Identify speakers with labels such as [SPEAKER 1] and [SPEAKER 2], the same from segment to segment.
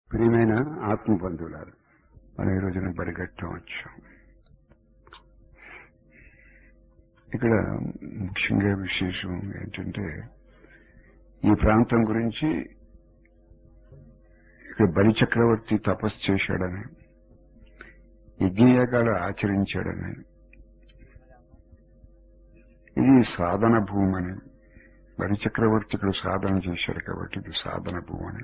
[SPEAKER 1] ప్రియమైన ఆత్మ బంధువులారు మనం ఈ రోజున బరిగట్టం వచ్చాం ఇక్కడ ముఖ్యంగా విశేషం ఏంటంటే ఈ ప్రాంతం గురించి ఇక్కడ బలి చక్రవర్తి తపస్సు చేశాడని యజ్ఞయాగాలు ఆచరించాడని ఇది సాధన భూమని బలి చక్రవర్తి ఇక్కడ సాధన చేశాడు కాబట్టి ఇది సాధన భూమని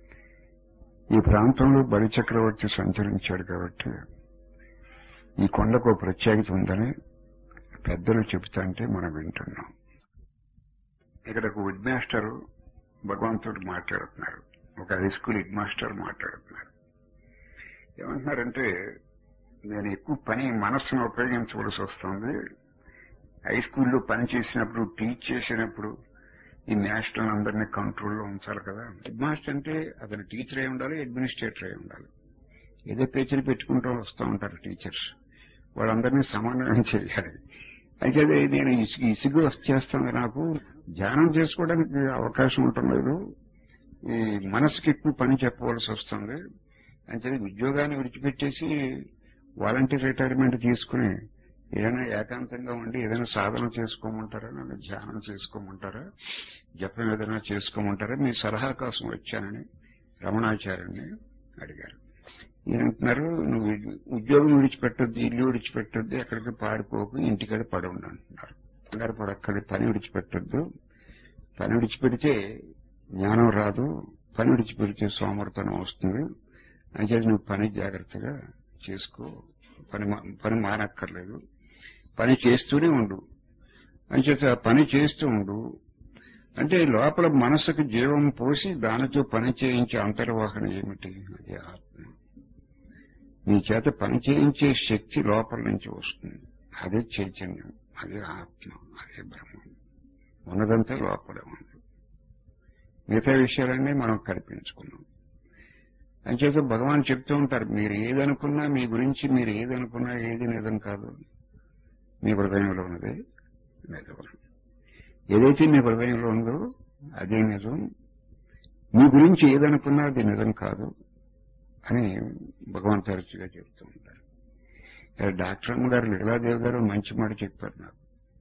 [SPEAKER 1] ఈ ప్రాంతంలో బలి చక్రవర్తి సంచరించాడు కాబట్టి ఈ కొండకు ప్రత్యేకత ఉందని పెద్దలు చెబుతాంటే మనం వింటున్నాం ఇక్కడ ఒక హెడ్ మాస్టర్ భగవంతుడు మాట్లాడుతున్నారు ఒక హై స్కూల్ హెడ్ మాస్టర్ మాట్లాడుతున్నారు ఏమంటున్నారంటే నేను ఎక్కువ పని మనస్సును ఉపయోగించవలసి వస్తుంది హై స్కూల్లో పని చేసినప్పుడు టీచ్ చేసినప్పుడు ఈ నేషనల్ అందరినీ కంట్రోల్లో ఉంచాలి కదా హెడ్ మాస్టర్ అంటే అతను టీచర్ అయి ఉండాలి అడ్మినిస్ట్రేటర్ అయి ఉండాలి ఏదో పేచీలు పెట్టుకుంటూ వస్తూ ఉంటారు టీచర్స్ వాళ్ళందరినీ సమన్వయం చేయాలి అయితే అదే నేను ఇసుగు ఇసుగు వచ్చేస్తుంది నాకు ధ్యానం చేసుకోవడానికి అవకాశం ఉండటం లేదు ఈ మనసుకి ఎక్కువ పని చెప్పవలసి వస్తుంది అంటే ఉద్యోగాన్ని విడిచిపెట్టేసి వాలంటీర్ రిటైర్మెంట్ తీసుకుని ఏదైనా ఏకాంతంగా ఉండి ఏదైనా సాధన చేసుకోమంటారా నన్ను ధ్యానం చేసుకోమంటారా జపం ఏదైనా చేసుకోమంటారా మీ సలహా కోసం వచ్చానని రమణాచార్యుని అడిగారు అంటున్నారు నువ్వు ఉద్యోగం విడిచిపెట్టొద్దు ఇల్లు విడిచిపెట్టొద్దు ఎక్కడికి పారిపోకు ఇంటికాడ పడవుండు అంటున్నారు కంగారు పడక్కడి పని విడిచిపెట్టొద్దు పని విడిచిపెడితే జ్ఞానం రాదు పని విడిచిపెడితే సోమర్తనం వస్తుంది అంటే నువ్వు పని జాగ్రత్తగా చేసుకో పని పని మానక్కర్లేదు పని చేస్తూనే ఉండు అంచేత పని చేస్తూ ఉండు అంటే లోపల మనసుకు జీవం పోసి దానితో పని చేయించే అంతర్వాహన ఏమిటి అది ఆత్మ నీ చేత పని చేయించే శక్తి లోపల నుంచి వస్తుంది అదే చైతన్యం అదే ఆత్మ అదే బ్రహ్మం ఉన్నదంతా లోపలే ఉంది మిగతా విషయాలన్నీ మనం కల్పించుకున్నాం అంచేత భగవాన్ చెప్తూ ఉంటారు మీరు ఏదనుకున్నా మీ గురించి మీరు ఏదనుకున్నా ఏది నిజం కాదు మీ హృదయంలో ఉన్నది నిజం ఏదైతే మీ హృదయంలో ఉందో అదే నిజం మీ గురించి ఏదనుకున్నా అది నిజం కాదు అని భగవాన్ తరచుగా చెప్తూ ఉంటారు డాక్టర్ అమ్మ గారు లీలాదేవి గారు మంచి మాట చెప్పారు నాకు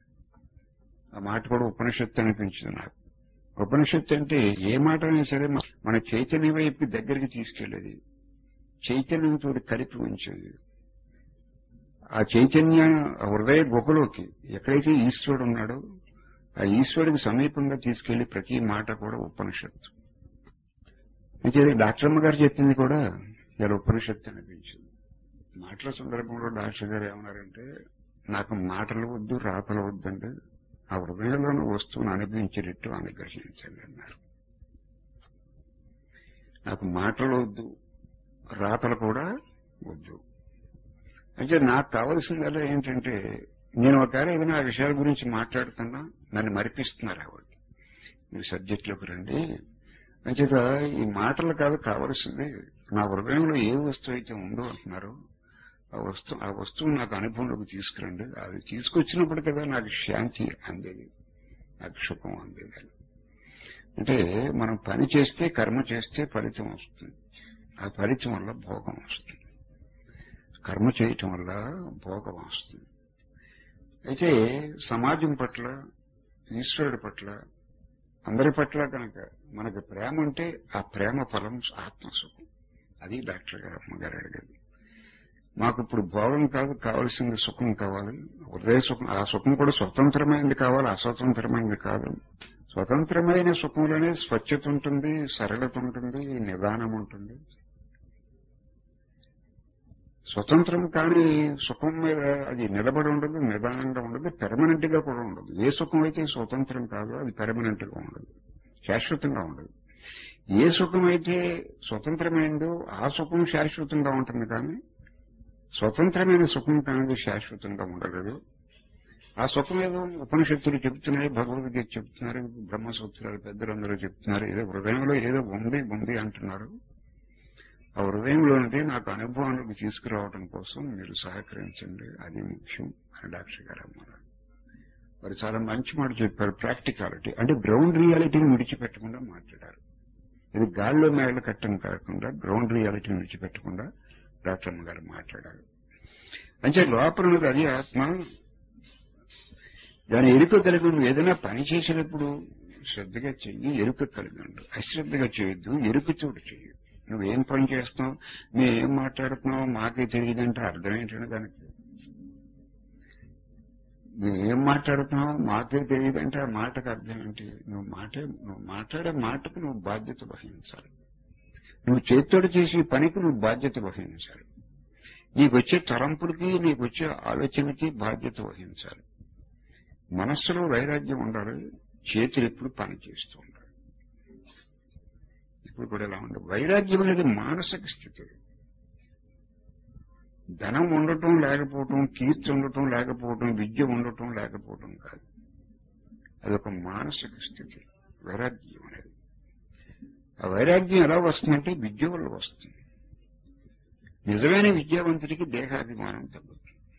[SPEAKER 1] ఆ మాట కూడా ఉపనిషత్తు అనిపించింది నాకు ఉపనిషత్తు అంటే ఏ మాట అయినా సరే మన చైతన్య వైపు దగ్గరికి తీసుకెళ్లేది చైతన్యంతో కలిపి ఉంచేది ఆ చైతన్య హృదయ గుహలోకి ఎక్కడైతే ఈశ్వరుడు ఉన్నాడో ఆ ఈశ్వరుడికి సమీపంగా తీసుకెళ్లి ప్రతి మాట కూడా ఉపనిషత్తు అయితే డాక్టర్ అమ్మ గారు చెప్పింది కూడా ఇలా ఉపనిషత్తు అనిపించింది మాటల సందర్భంలో డాక్టర్ గారు ఏమన్నారంటే నాకు మాటలు వద్దు రాతలు వద్దండి ఆ హృదయంలోని వస్తువును అనుభవించేటట్టు అనుగ్రహించండి అన్నారు నాకు మాటలు వద్దు రాతలు కూడా వద్దు అంటే నాకు కావలసిందల్లా ఏంటంటే నేను ఒకవేళ ఏదైనా ఆ విషయాల గురించి మాట్లాడుతున్నా నన్ను మరిపిస్తున్నారు ఆవిడ మీరు సబ్జెక్టులోకి రండి అంచేత ఈ మాటలు కాదు కావలసింది నా హృదయంలో ఏ వస్తువు అయితే ఉందో అంటున్నారు ఆ వస్తువు ఆ వస్తువు నాకు అనుభవంలోకి తీసుకురండి అది తీసుకొచ్చినప్పుడు కదా నాకు శాంతి అందేది నాకు సుఖం అందేది అంటే మనం పని చేస్తే కర్మ చేస్తే ఫలితం వస్తుంది ఆ ఫలితం వల్ల భోగం వస్తుంది కర్మ చేయటం వల్ల భోగం వస్తుంది అయితే సమాజం పట్ల ఈశ్వరుడి పట్ల అందరి పట్ల కనుక మనకు ప్రేమ ఉంటే ఆ ప్రేమ ఫలం ఆత్మసుఖం అది డాక్టర్ గారు అమ్మగారు అడిగేది మాకు ఇప్పుడు భోగం కాదు కావలసింది సుఖం కావాలి హృదయ సుఖం ఆ సుఖం కూడా స్వతంత్రమైనది కావాలి అస్వతంత్రమైనది కాదు స్వతంత్రమైన సుఖంలోనే స్వచ్ఛత ఉంటుంది సరళత ఉంటుంది నిదానం ఉంటుంది స్వతంత్రం కాని సుఖం మీద అది నిలబడి ఉండదు నిదానంగా ఉండదు పెర్మనెంట్ గా కూడా ఉండదు ఏ సుఖం అయితే స్వతంత్రం కాదో అది పెర్మనెంట్ గా ఉండదు శాశ్వతంగా ఉండదు ఏ సుఖం అయితే స్వతంత్రమైందో ఆ సుఖం శాశ్వతంగా ఉంటుంది కానీ స్వతంత్రమైన సుఖం కానిది శాశ్వతంగా ఉండలేదు ఆ సుఖం ఏదో ఉపనిషత్తులు చెప్తున్నాయి భగవద్గీత చెప్తున్నారు బ్రహ్మసూత్రాలు పెద్దలందరూ చెప్తున్నారు ఏదో హృదయంలో ఏదో ఉంది ఉంది అంటున్నారు ఆ హృదయంలోనిది నాకు అనుభవానికి తీసుకురావడం కోసం మీరు సహకరించండి అది ముఖ్యం అని డాక్టర్ గారు అన్నారు వారు చాలా మంచి మాట చెప్పారు ప్రాక్టికాలిటీ అంటే గ్రౌండ్ రియాలిటీని విడిచిపెట్టకుండా మాట్లాడారు ఇది గాల్లో మేడలు కట్టం కాకుండా గ్రౌండ్ రియాలిటీని విడిచిపెట్టకుండా డాక్టర్ అమ్మ గారు మాట్లాడారు అంటే లోపల ఉన్నది అది ఆత్మ దాని ఎరుక కలిగి నువ్వు ఏదైనా పని చేసినప్పుడు శ్రద్ధగా చెయ్యి ఎరుక కలిగి ఉండు అశ్రద్ధగా చేయొద్దు ఎరుక చోటు చెయ్యి నువ్వేం పని చేస్తున్నావు మేమేం మాట్లాడుతున్నావు మాకే తెలియదంటే అర్థం ఏంటంటే దానికి నువ్వేం మాట్లాడుతున్నావు మాకే తెలియదంటే ఆ మాటకు అర్థం ఏంటి నువ్వు మాట నువ్వు మాట్లాడే మాటకు నువ్వు బాధ్యత వహించాలి నువ్వు చేత్తోడు చేసే పనికి నువ్వు బాధ్యత వహించాలి నీకు వచ్చే తలంపులకి నీకు వచ్చే ఆలోచనకి బాధ్యత వహించాలి మనస్సులో వైరాగ్యం ఉండాలి చేతులు ఎప్పుడు పని చేస్తూ ఉండాలి ఇప్పుడు కూడా ఎలా ఉండదు వైరాగ్యం అనేది మానసిక స్థితి ధనం ఉండటం లేకపోవటం కీర్తి ఉండటం లేకపోవటం విద్య ఉండటం లేకపోవటం కాదు అదొక మానసిక స్థితి వైరాగ్యం అనేది ఆ వైరాగ్యం ఎలా వస్తుందంటే విద్య వల్ల వస్తుంది నిజమైన విద్యావంతుడికి దేహాభిమానం తగ్గుతుంది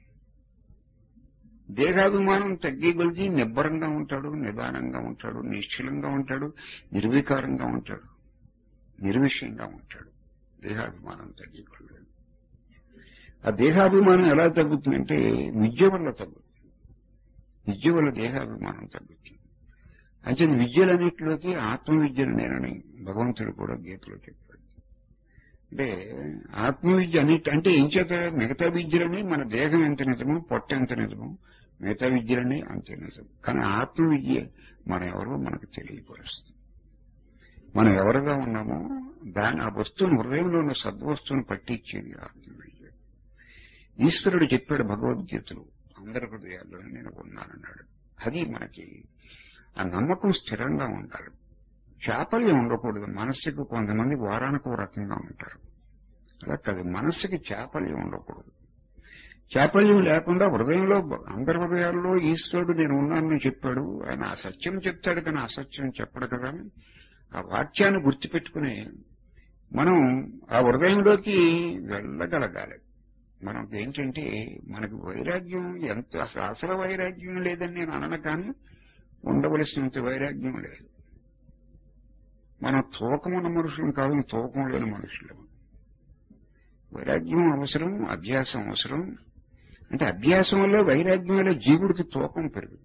[SPEAKER 1] దేహాభిమానం తగ్గే కొలిది నిబ్బరంగా ఉంటాడు నిదానంగా ఉంటాడు నిశ్చలంగా ఉంటాడు నిర్వికారంగా ఉంటాడు నిర్విషయంగా ఉంటాడు దేహాభిమానం తగ్గే కొలది ఆ దేహాభిమానం ఎలా తగ్గుతుందంటే విద్య వల్ల తగ్గుతుంది విద్య వల్ల దేహాభిమానం తగ్గుతుంది అంటే విద్యలన్నింటిలోకి ఆత్మవిద్యను నేనని భగవంతుడు కూడా గీతలో చెప్పాడు అంటే ఆత్మవిద్య అన్నిటి అంటే ఏం చేత మిగతా విద్యలని మన దేహం ఎంత నిజమో పొట్ట ఎంత నిజమో మిగతా విద్యలని అంతే నిజం కానీ ఆత్మవిద్య మనం ఎవరో మనకు తెలియపరుస్తుంది మనం ఎవరుగా ఉన్నామో దాని ఆ వస్తువును హృదయంలో ఉన్న సద్వస్తువును పట్టించేది ఆత్మవిద్య ఈశ్వరుడు చెప్పాడు భగవద్గీతలో అందరి హృదయాల్లో నేను ఉన్నానన్నాడు అది మనకి ఆ నమ్మకం స్థిరంగా ఉండాలి చాపల్యం ఉండకూడదు మనస్సుకు కొంతమంది వారానికి ఒక రకంగా ఉంటారు అలా కాదు మనస్సుకి చాపల్యం ఉండకూడదు చాపల్యం లేకుండా హృదయంలో అందరి హృదయాల్లో ఈశ్వరుడు నేను ఉన్నానని చెప్పాడు ఆయన ఆ సత్యం చెప్తాడు కానీ అసత్యం చెప్పడు కదా ఆ వాక్యాన్ని గుర్తుపెట్టుకుని మనం ఆ హృదయంలోకి వెళ్ళగలగాలి మనకు ఏంటంటే మనకు వైరాగ్యం ఎంత అసలు అసలు వైరాగ్యం లేదని నేను అనను కానీ ఉండవలసినంత వైరాగ్యం లేదు మనం తూకం ఉన్న మనుషులు కాదు తూకం లేని మనుషులు వైరాగ్యం అవసరం అభ్యాసం అవసరం అంటే అభ్యాసం వల్ల వైరాగ్యం వల్ల జీవుడికి తూకం పెరుగుతుంది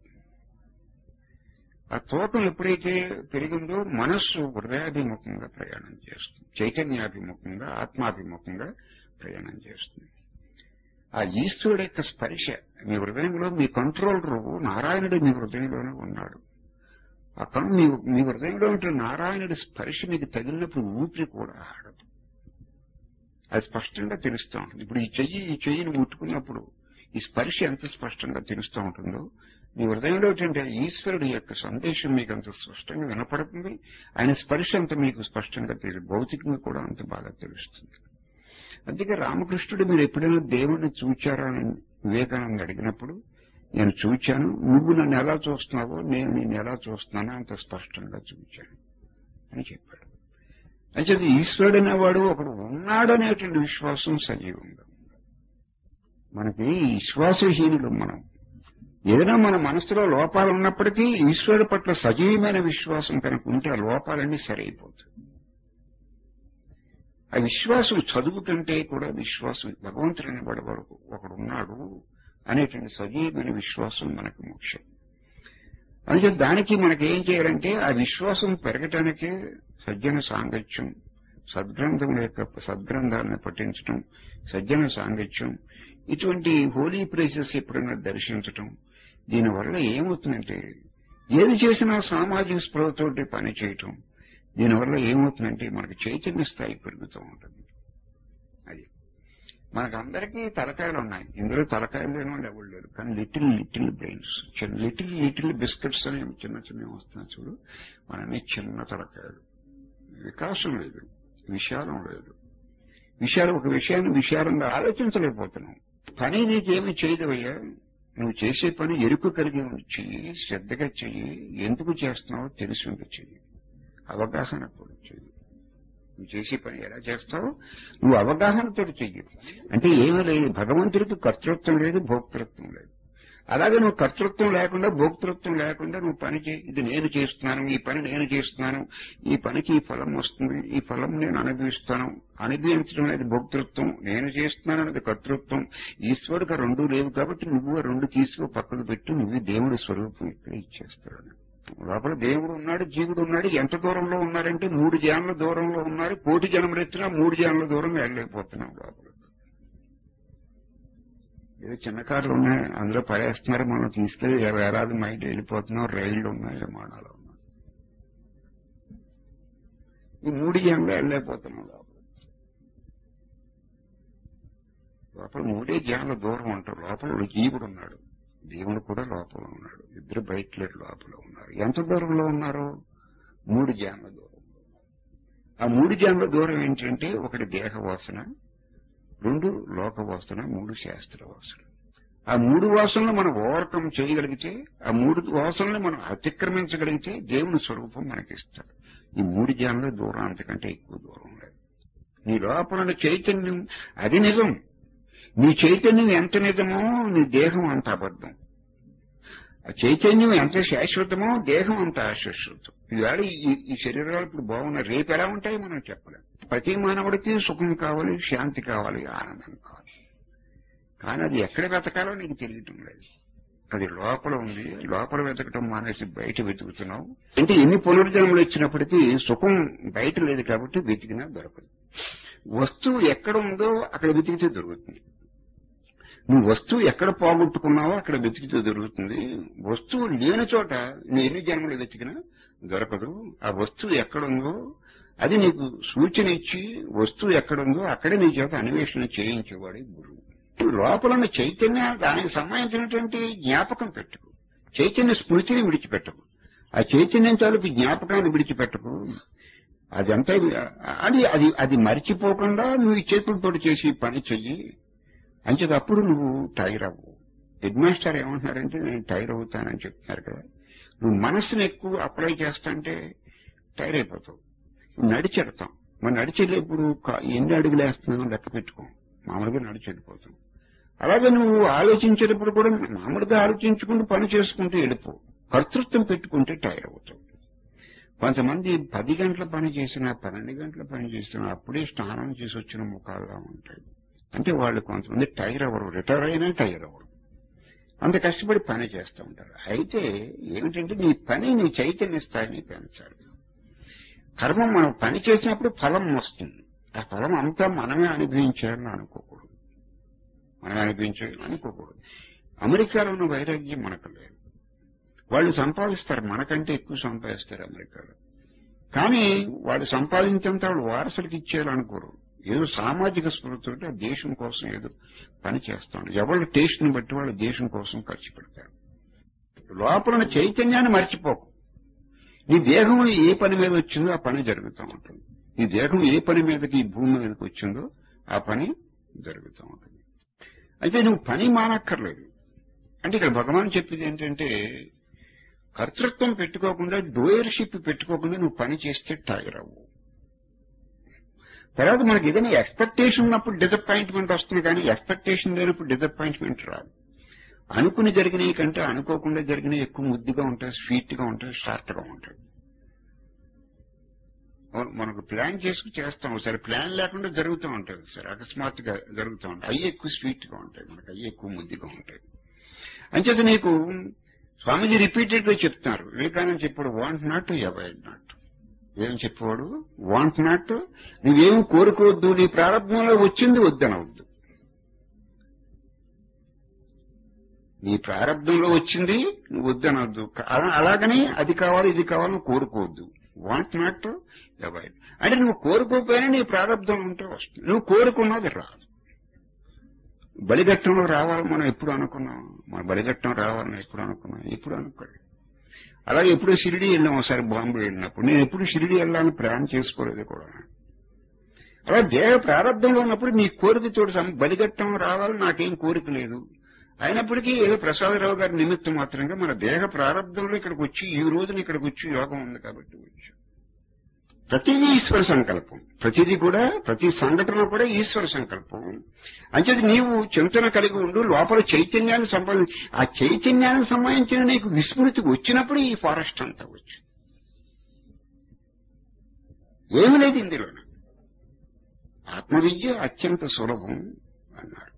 [SPEAKER 1] ఆ తూకం ఎప్పుడైతే పెరిగిందో మనస్సు హృదయాభిముఖంగా ప్రయాణం చేస్తుంది చైతన్యాభిముఖంగా ఆత్మాభిముఖంగా ప్రయాణం చేస్తుంది ఆ ఈశ్వరుడు యొక్క స్పర్శ మీ హృదయంలో మీ కంట్రోలరు నారాయణుడు మీ హృదయంలోనే ఉన్నాడు అక్కడ మీ మీ హృదయంలో ఉంటే నారాయణుడి స్పర్శ మీకు తగిలినప్పుడు ఊపిరి కూడా ఆడదు అది స్పష్టంగా తెలుస్తూ ఉంటుంది ఇప్పుడు ఈ చెయ్యి ఈ చెయ్యిని ముట్టుకున్నప్పుడు ఈ స్పర్శ ఎంత స్పష్టంగా తెలుస్తూ ఉంటుందో మీ హృదయంలో ఏంటంటే ఈశ్వరుడి యొక్క సందేశం మీకు అంత స్పష్టంగా వినపడుతుంది ఆయన స్పర్శ అంత మీకు స్పష్టంగా తెలియదు భౌతికంగా కూడా అంత బాగా తెలుస్తుంది అందుకే రామకృష్ణుడు మీరు ఎప్పుడైనా దేవుణ్ణి చూచారా అని వివేకానంద అడిగినప్పుడు నేను చూచాను నువ్వు నన్ను ఎలా చూస్తున్నావో నేను నేను ఎలా చూస్తున్నానో అంత స్పష్టంగా చూచాను అని చెప్పాడు అయితే ఈశ్వరుడు అనేవాడు ఒకడు ఉన్నాడనేటువంటి విశ్వాసం సజీవంగా మనకి విశ్వాసహీనుడు మనం ఏదైనా మన మనసులో లోపాలు ఉన్నప్పటికీ ఈశ్వరుడు పట్ల సజీవమైన విశ్వాసం కనుక ఉంటే ఆ లోపాలన్నీ సరైపోతాయి ఆ విశ్వాసం చదువు కంటే కూడా విశ్వాసం భగవంతుడు అనేవాడు వరకు ఒకడు ఉన్నాడు అనేటువంటి సజీవమైన విశ్వాసం మనకు ముఖ్యం అందుకే దానికి మనకి ఏం చేయాలంటే ఆ విశ్వాసం పెరగటానికే సజ్జన సాంగత్యం సద్గ్రంథం యొక్క సద్గ్రంథాలను పఠించటం సజ్జన సాంగత్యం ఇటువంటి హోలీ ప్లేసెస్ ఎప్పుడైనా దర్శించటం దీనివల్ల ఏమవుతుందంటే ఏది చేసినా సామాజిక స్పృహతోటి పని చేయటం దీనివల్ల ఏమవుతుందంటే మనకు చైతన్య స్థాయి పెరుగుతూ ఉంటుంది అది మనకందరికీ తలకాయలు ఉన్నాయి ఇందులో తలకాయలు లేని వాళ్ళు ఎవరు లేరు కానీ లిటిల్ లిటిల్ బ్రెయిన్స్ చిన్న లిటిల్ లిటిల్ బిస్కెట్స్ అని చిన్న చిన్న వస్తున్నాయి చూడు మనమే చిన్న తలకాయలు వికాసం లేదు విశాలం లేదు విశాలం ఒక విషయాన్ని విశాలంగా ఆలోచించలేకపోతున్నాం పని నీకేమి చేయదవయ్యా నువ్వు చేసే పని ఎరుకు కలిగి చెయ్యి శ్రద్ధగా చెయ్యి ఎందుకు చేస్తున్నావో తెలిసి చెయ్యి అవగాహన కూడా చెయ్యి నువ్వు చేసే పని ఎలా చేస్తావు నువ్వు అవగాహనతో చెయ్యి అంటే ఏమీ లేదు భగవంతుడికి కర్తృత్వం లేదు భోక్తృత్వం లేదు అలాగే నువ్వు కర్తృత్వం లేకుండా భోక్తృత్వం లేకుండా నువ్వు పని చే ఇది నేను చేస్తున్నాను ఈ పని నేను చేస్తున్నాను ఈ పనికి ఈ ఫలం వస్తుంది ఈ ఫలం నేను అనుభవిస్తాను అనుభవించడం అనేది భోక్తృత్వం నేను చేస్తున్నాను అనేది కర్తృత్వం ఈశ్వరుడికి ఆ రెండు లేవు కాబట్టి నువ్వు ఆ రెండు తీసుకు పక్కకు పెట్టి నువ్వు దేవుడి స్వరూపం ఇక్కడ ఇచ్చేస్తాడు లోపల దేవుడు ఉన్నాడు జీవుడు ఉన్నాడు ఎంత దూరంలో ఉన్నారంటే మూడు జాన్ల దూరంలో ఉన్నారు కోటి జన్మలు ఎత్తినా మూడు జాన్ల దూరం వెళ్ళలేకపోతున్నాం లోపల ఏదో చిన్న కార్లు ఉన్నాయి అందులో పడేస్తున్నారు మనం తీసుకెళ్లి వేలాది మైండ్ వెళ్ళిపోతున్నాం రైళ్లు ఉన్నాయి విమానాలు ఉన్నాయి ఈ మూడు జాన్లో వెళ్ళలేకపోతున్నాం లోపల లోపల మూడే జాన్ల దూరం ఉంటారు లోపల ఒక జీవుడు ఉన్నాడు దేవుడు కూడా లోపల ఉన్నాడు ఇద్దరు బయట లేరు లోపల ఉన్నారు ఎంత దూరంలో ఉన్నారు మూడు జాన్ల దూరం ఆ మూడు జాన్ల దూరం ఏంటంటే ఒకటి దేహ వాసన రెండు లోక వాసన మూడు శాస్త్ర వాసన ఆ మూడు వాసనలు మనం ఓవర్కమ్ చేయగలిగితే ఆ మూడు వాసనలు మనం అతిక్రమించగలిగితే దేవుని స్వరూపం మనకిస్తాడు ఈ మూడు జాన్ల దూరం అంతకంటే ఎక్కువ దూరం లేదు నీ లోపల ఉన్న చైతన్యం అది నిజం నీ చైతన్యం ఎంత నిజమో నీ దేహం అంత అబద్ధం ఆ చైతన్యం ఎంత శాశ్వతమో దేహం అంత అశాశ్వతం ఇవాళ ఈ ఈ శరీరాలు ఇప్పుడు బాగున్నాయి రేపు ఎలా ఉంటాయి మనం చెప్పలేం ప్రతి మానవుడికి సుఖం కావాలి శాంతి కావాలి ఆనందం కావాలి కానీ అది ఎక్కడ వెతకాలో నీకు తెలియటం లేదు అది లోపల ఉంది లోపల వెతకటం మానేసి బయట వెతుకుతున్నావు అంటే ఎన్ని పునర్జన్మలు ఇచ్చినప్పటికీ సుఖం బయట లేదు కాబట్టి వెతికినా దొరకదు వస్తువు ఎక్కడ ఉందో అక్కడ వెతికితే దొరుకుతుంది నువ్వు వస్తువు ఎక్కడ పోగొట్టుకున్నావో అక్కడ వెతికితే దొరుకుతుంది వస్తువు లేని చోట నువ్వు ఎన్ని జన్మలు వెతికినా దొరకదు ఆ వస్తువు ఎక్కడుందో అది నీకు సూచన ఇచ్చి వస్తువు ఎక్కడుందో అక్కడే నీ చేత అన్వేషణ చేయించేవాడే గురువు లోపల ఉన్న చైతన్య దానికి సంబంధించినటువంటి జ్ఞాపకం పెట్టుకు చైతన్య స్మృతిని విడిచిపెట్టకు ఆ చైతన్యం తాలూకు జ్ఞాపకాన్ని విడిచిపెట్టకు అదంతా అది అది అది మరిచిపోకుండా నువ్వు ఈ చేతులతో చేసి పని చెయ్యి అంచేది అప్పుడు నువ్వు టైర్ అవ్వు హెడ్ మాస్టర్ ఏమంటున్నారంటే నేను టైర్ అవుతానని చెప్తున్నారు కదా నువ్వు మనస్సును ఎక్కువ అప్లై చేస్తాంటే టైర్ అయిపోతావు నడిచెడతాం మరి నడిచెళ్ళేప్పుడు ఎన్ని అడుగులు వేస్తున్నావు లెక్క పెట్టుకో మామూలుగా నడిచి వెళ్ళిపోతాం అలాగే నువ్వు ఆలోచించేటప్పుడు కూడా మామూలుగా ఆలోచించుకుంటూ పని చేసుకుంటూ వెళ్ళిపో కర్తృత్వం పెట్టుకుంటే టైర్ అవుతావు కొంతమంది పది గంటల పని చేసినా పన్నెండు గంటల పని చేసినా అప్పుడే స్నానం చేసి వచ్చిన ముఖాలుగా ఉంటాయి అంటే వాళ్ళు కొంతమంది టైర్ అవ్వరు రిటైర్ అయినా టైర్ అవ్వరు అంత కష్టపడి పని చేస్తూ ఉంటారు అయితే ఏమిటంటే నీ పని నీ చైతన్య స్థాయిని పెంచాలి కర్మ మనం పని చేసినప్పుడు ఫలం వస్తుంది ఆ ఫలం అంతా మనమే అనుభవించాలని అనుకోకూడదు మనమే అనుభవించాలని అనుకోకూడదు అమెరికాలో ఉన్న వైరాగ్యం మనకు లేదు వాళ్ళు సంపాదిస్తారు మనకంటే ఎక్కువ సంపాదిస్తారు అమెరికాలో కానీ వాళ్ళు సంపాదించేంత వాళ్ళు వారసులకు ఇచ్చేయాలనుకోరు ఏదో సామాజిక స్పృహతోటి ఆ దేశం కోసం ఏదో పని చేస్తాను ఎవరి టేస్ట్ని బట్టి వాళ్ళు దేశం కోసం ఖర్చు పెడతారు లోపల చైతన్యాన్ని మర్చిపోకు నీ దేహం ఏ పని మీద వచ్చిందో ఆ పని జరుగుతూ ఉంటుంది ఈ దేహం ఏ పని మీదకి ఈ భూమి మీదకి వచ్చిందో ఆ పని జరుగుతూ ఉంటుంది అయితే నువ్వు పని మానక్కర్లేదు అంటే ఇక్కడ భగవాన్ చెప్పేది ఏంటంటే కర్తృత్వం పెట్టుకోకుండా డోయర్షిప్ పెట్టుకోకుండా నువ్వు పని చేస్తే టైర్ అవ్వు తర్వాత మనకి ఏదైనా ఎక్స్పెక్టేషన్ ఉన్నప్పుడు డిసప్పాయింట్మెంట్ వస్తుంది కానీ ఎక్స్పెక్టేషన్ లేనప్పుడు డిసప్పాయింట్మెంట్ రాదు అనుకుని జరిగినవి కంటే అనుకోకుండా జరిగినవి ఎక్కువ ముద్దుగా ఉంటాయి స్వీట్ గా ఉంటాయి షార్ట్ గా ఉంటాయి మనకు ప్లాన్ చేసుకు చేస్తాం ఒకసారి ప్లాన్ లేకుండా జరుగుతూ ఉంటాయి ఒకసారి అకస్మాత్తుగా జరుగుతూ ఉంటాయి అవి ఎక్కువ స్వీట్ గా ఉంటాయి మనకు అవి ఎక్కువ ముద్దుగా ఉంటాయి అంచేత నీకు స్వామీజీ రిపీటెడ్ గా చెప్తున్నారు వివేకానంద చెప్పాడు వాంట్ నాట్ అవాయిడ్ నాట్ ఏం చెప్పేవాడు వాంట్ నాట్ నువ్వేం కోరుకోవద్దు నీ ప్రారంభంలో వచ్చింది వద్దనవద్దు నీ ప్రారంభంలో వచ్చింది నువ్వు వద్దనవద్దు అలాగని అది కావాలి ఇది కావాలని కోరుకోవద్దు వాంట్ నాట్ అవాయిడ్ అంటే నువ్వు కోరుకోకపోయినా నీ ప్రారంభం ఉంటే వస్తుంది నువ్వు కోరుకున్నది రాదు బలిఘట్టంలో రావాలని మనం ఎప్పుడు అనుకున్నాం మన బలిఘట్టం రావాలని ఎప్పుడు అనుకున్నాం ఎప్పుడు అనుకోలేదు అలాగే ఎప్పుడు షిరిడి వెళ్ళాం ఒకసారి బాంబే వెళ్ళినప్పుడు నేను ఎప్పుడు షిరిడి వెళ్ళాలని ప్లాన్ చేసుకోలేదు కూడా అలా దేహ ప్రారంభంలో ఉన్నప్పుడు నీ కోరికతో బలిఘట్టం రావాలని నాకేం కోరిక లేదు అయినప్పటికీ ఏదో ప్రసాదరావు గారి నిమిత్తం మాత్రంగా మన దేహ ప్రారంభంలో ఇక్కడికి వచ్చి ఈ రోజున ఇక్కడికి వచ్చి యోగం ఉంది కాబట్టి వచ్చి ప్రతిదీ ఈశ్వర సంకల్పం ప్రతిదీ కూడా ప్రతి సంఘటన కూడా ఈశ్వర సంకల్పం అంచేది నీవు చింతన కలిగి ఉండు లోపల చైతన్యాన్ని సంబంధించి ఆ చైతన్యానికి సంబంధించిన నీకు విస్మృతి వచ్చినప్పుడు ఈ ఫారెస్ట్ అంతా వచ్చు ఏమి లేదు ఇందులో ఆత్మవిద్య అత్యంత సులభం అన్నాడు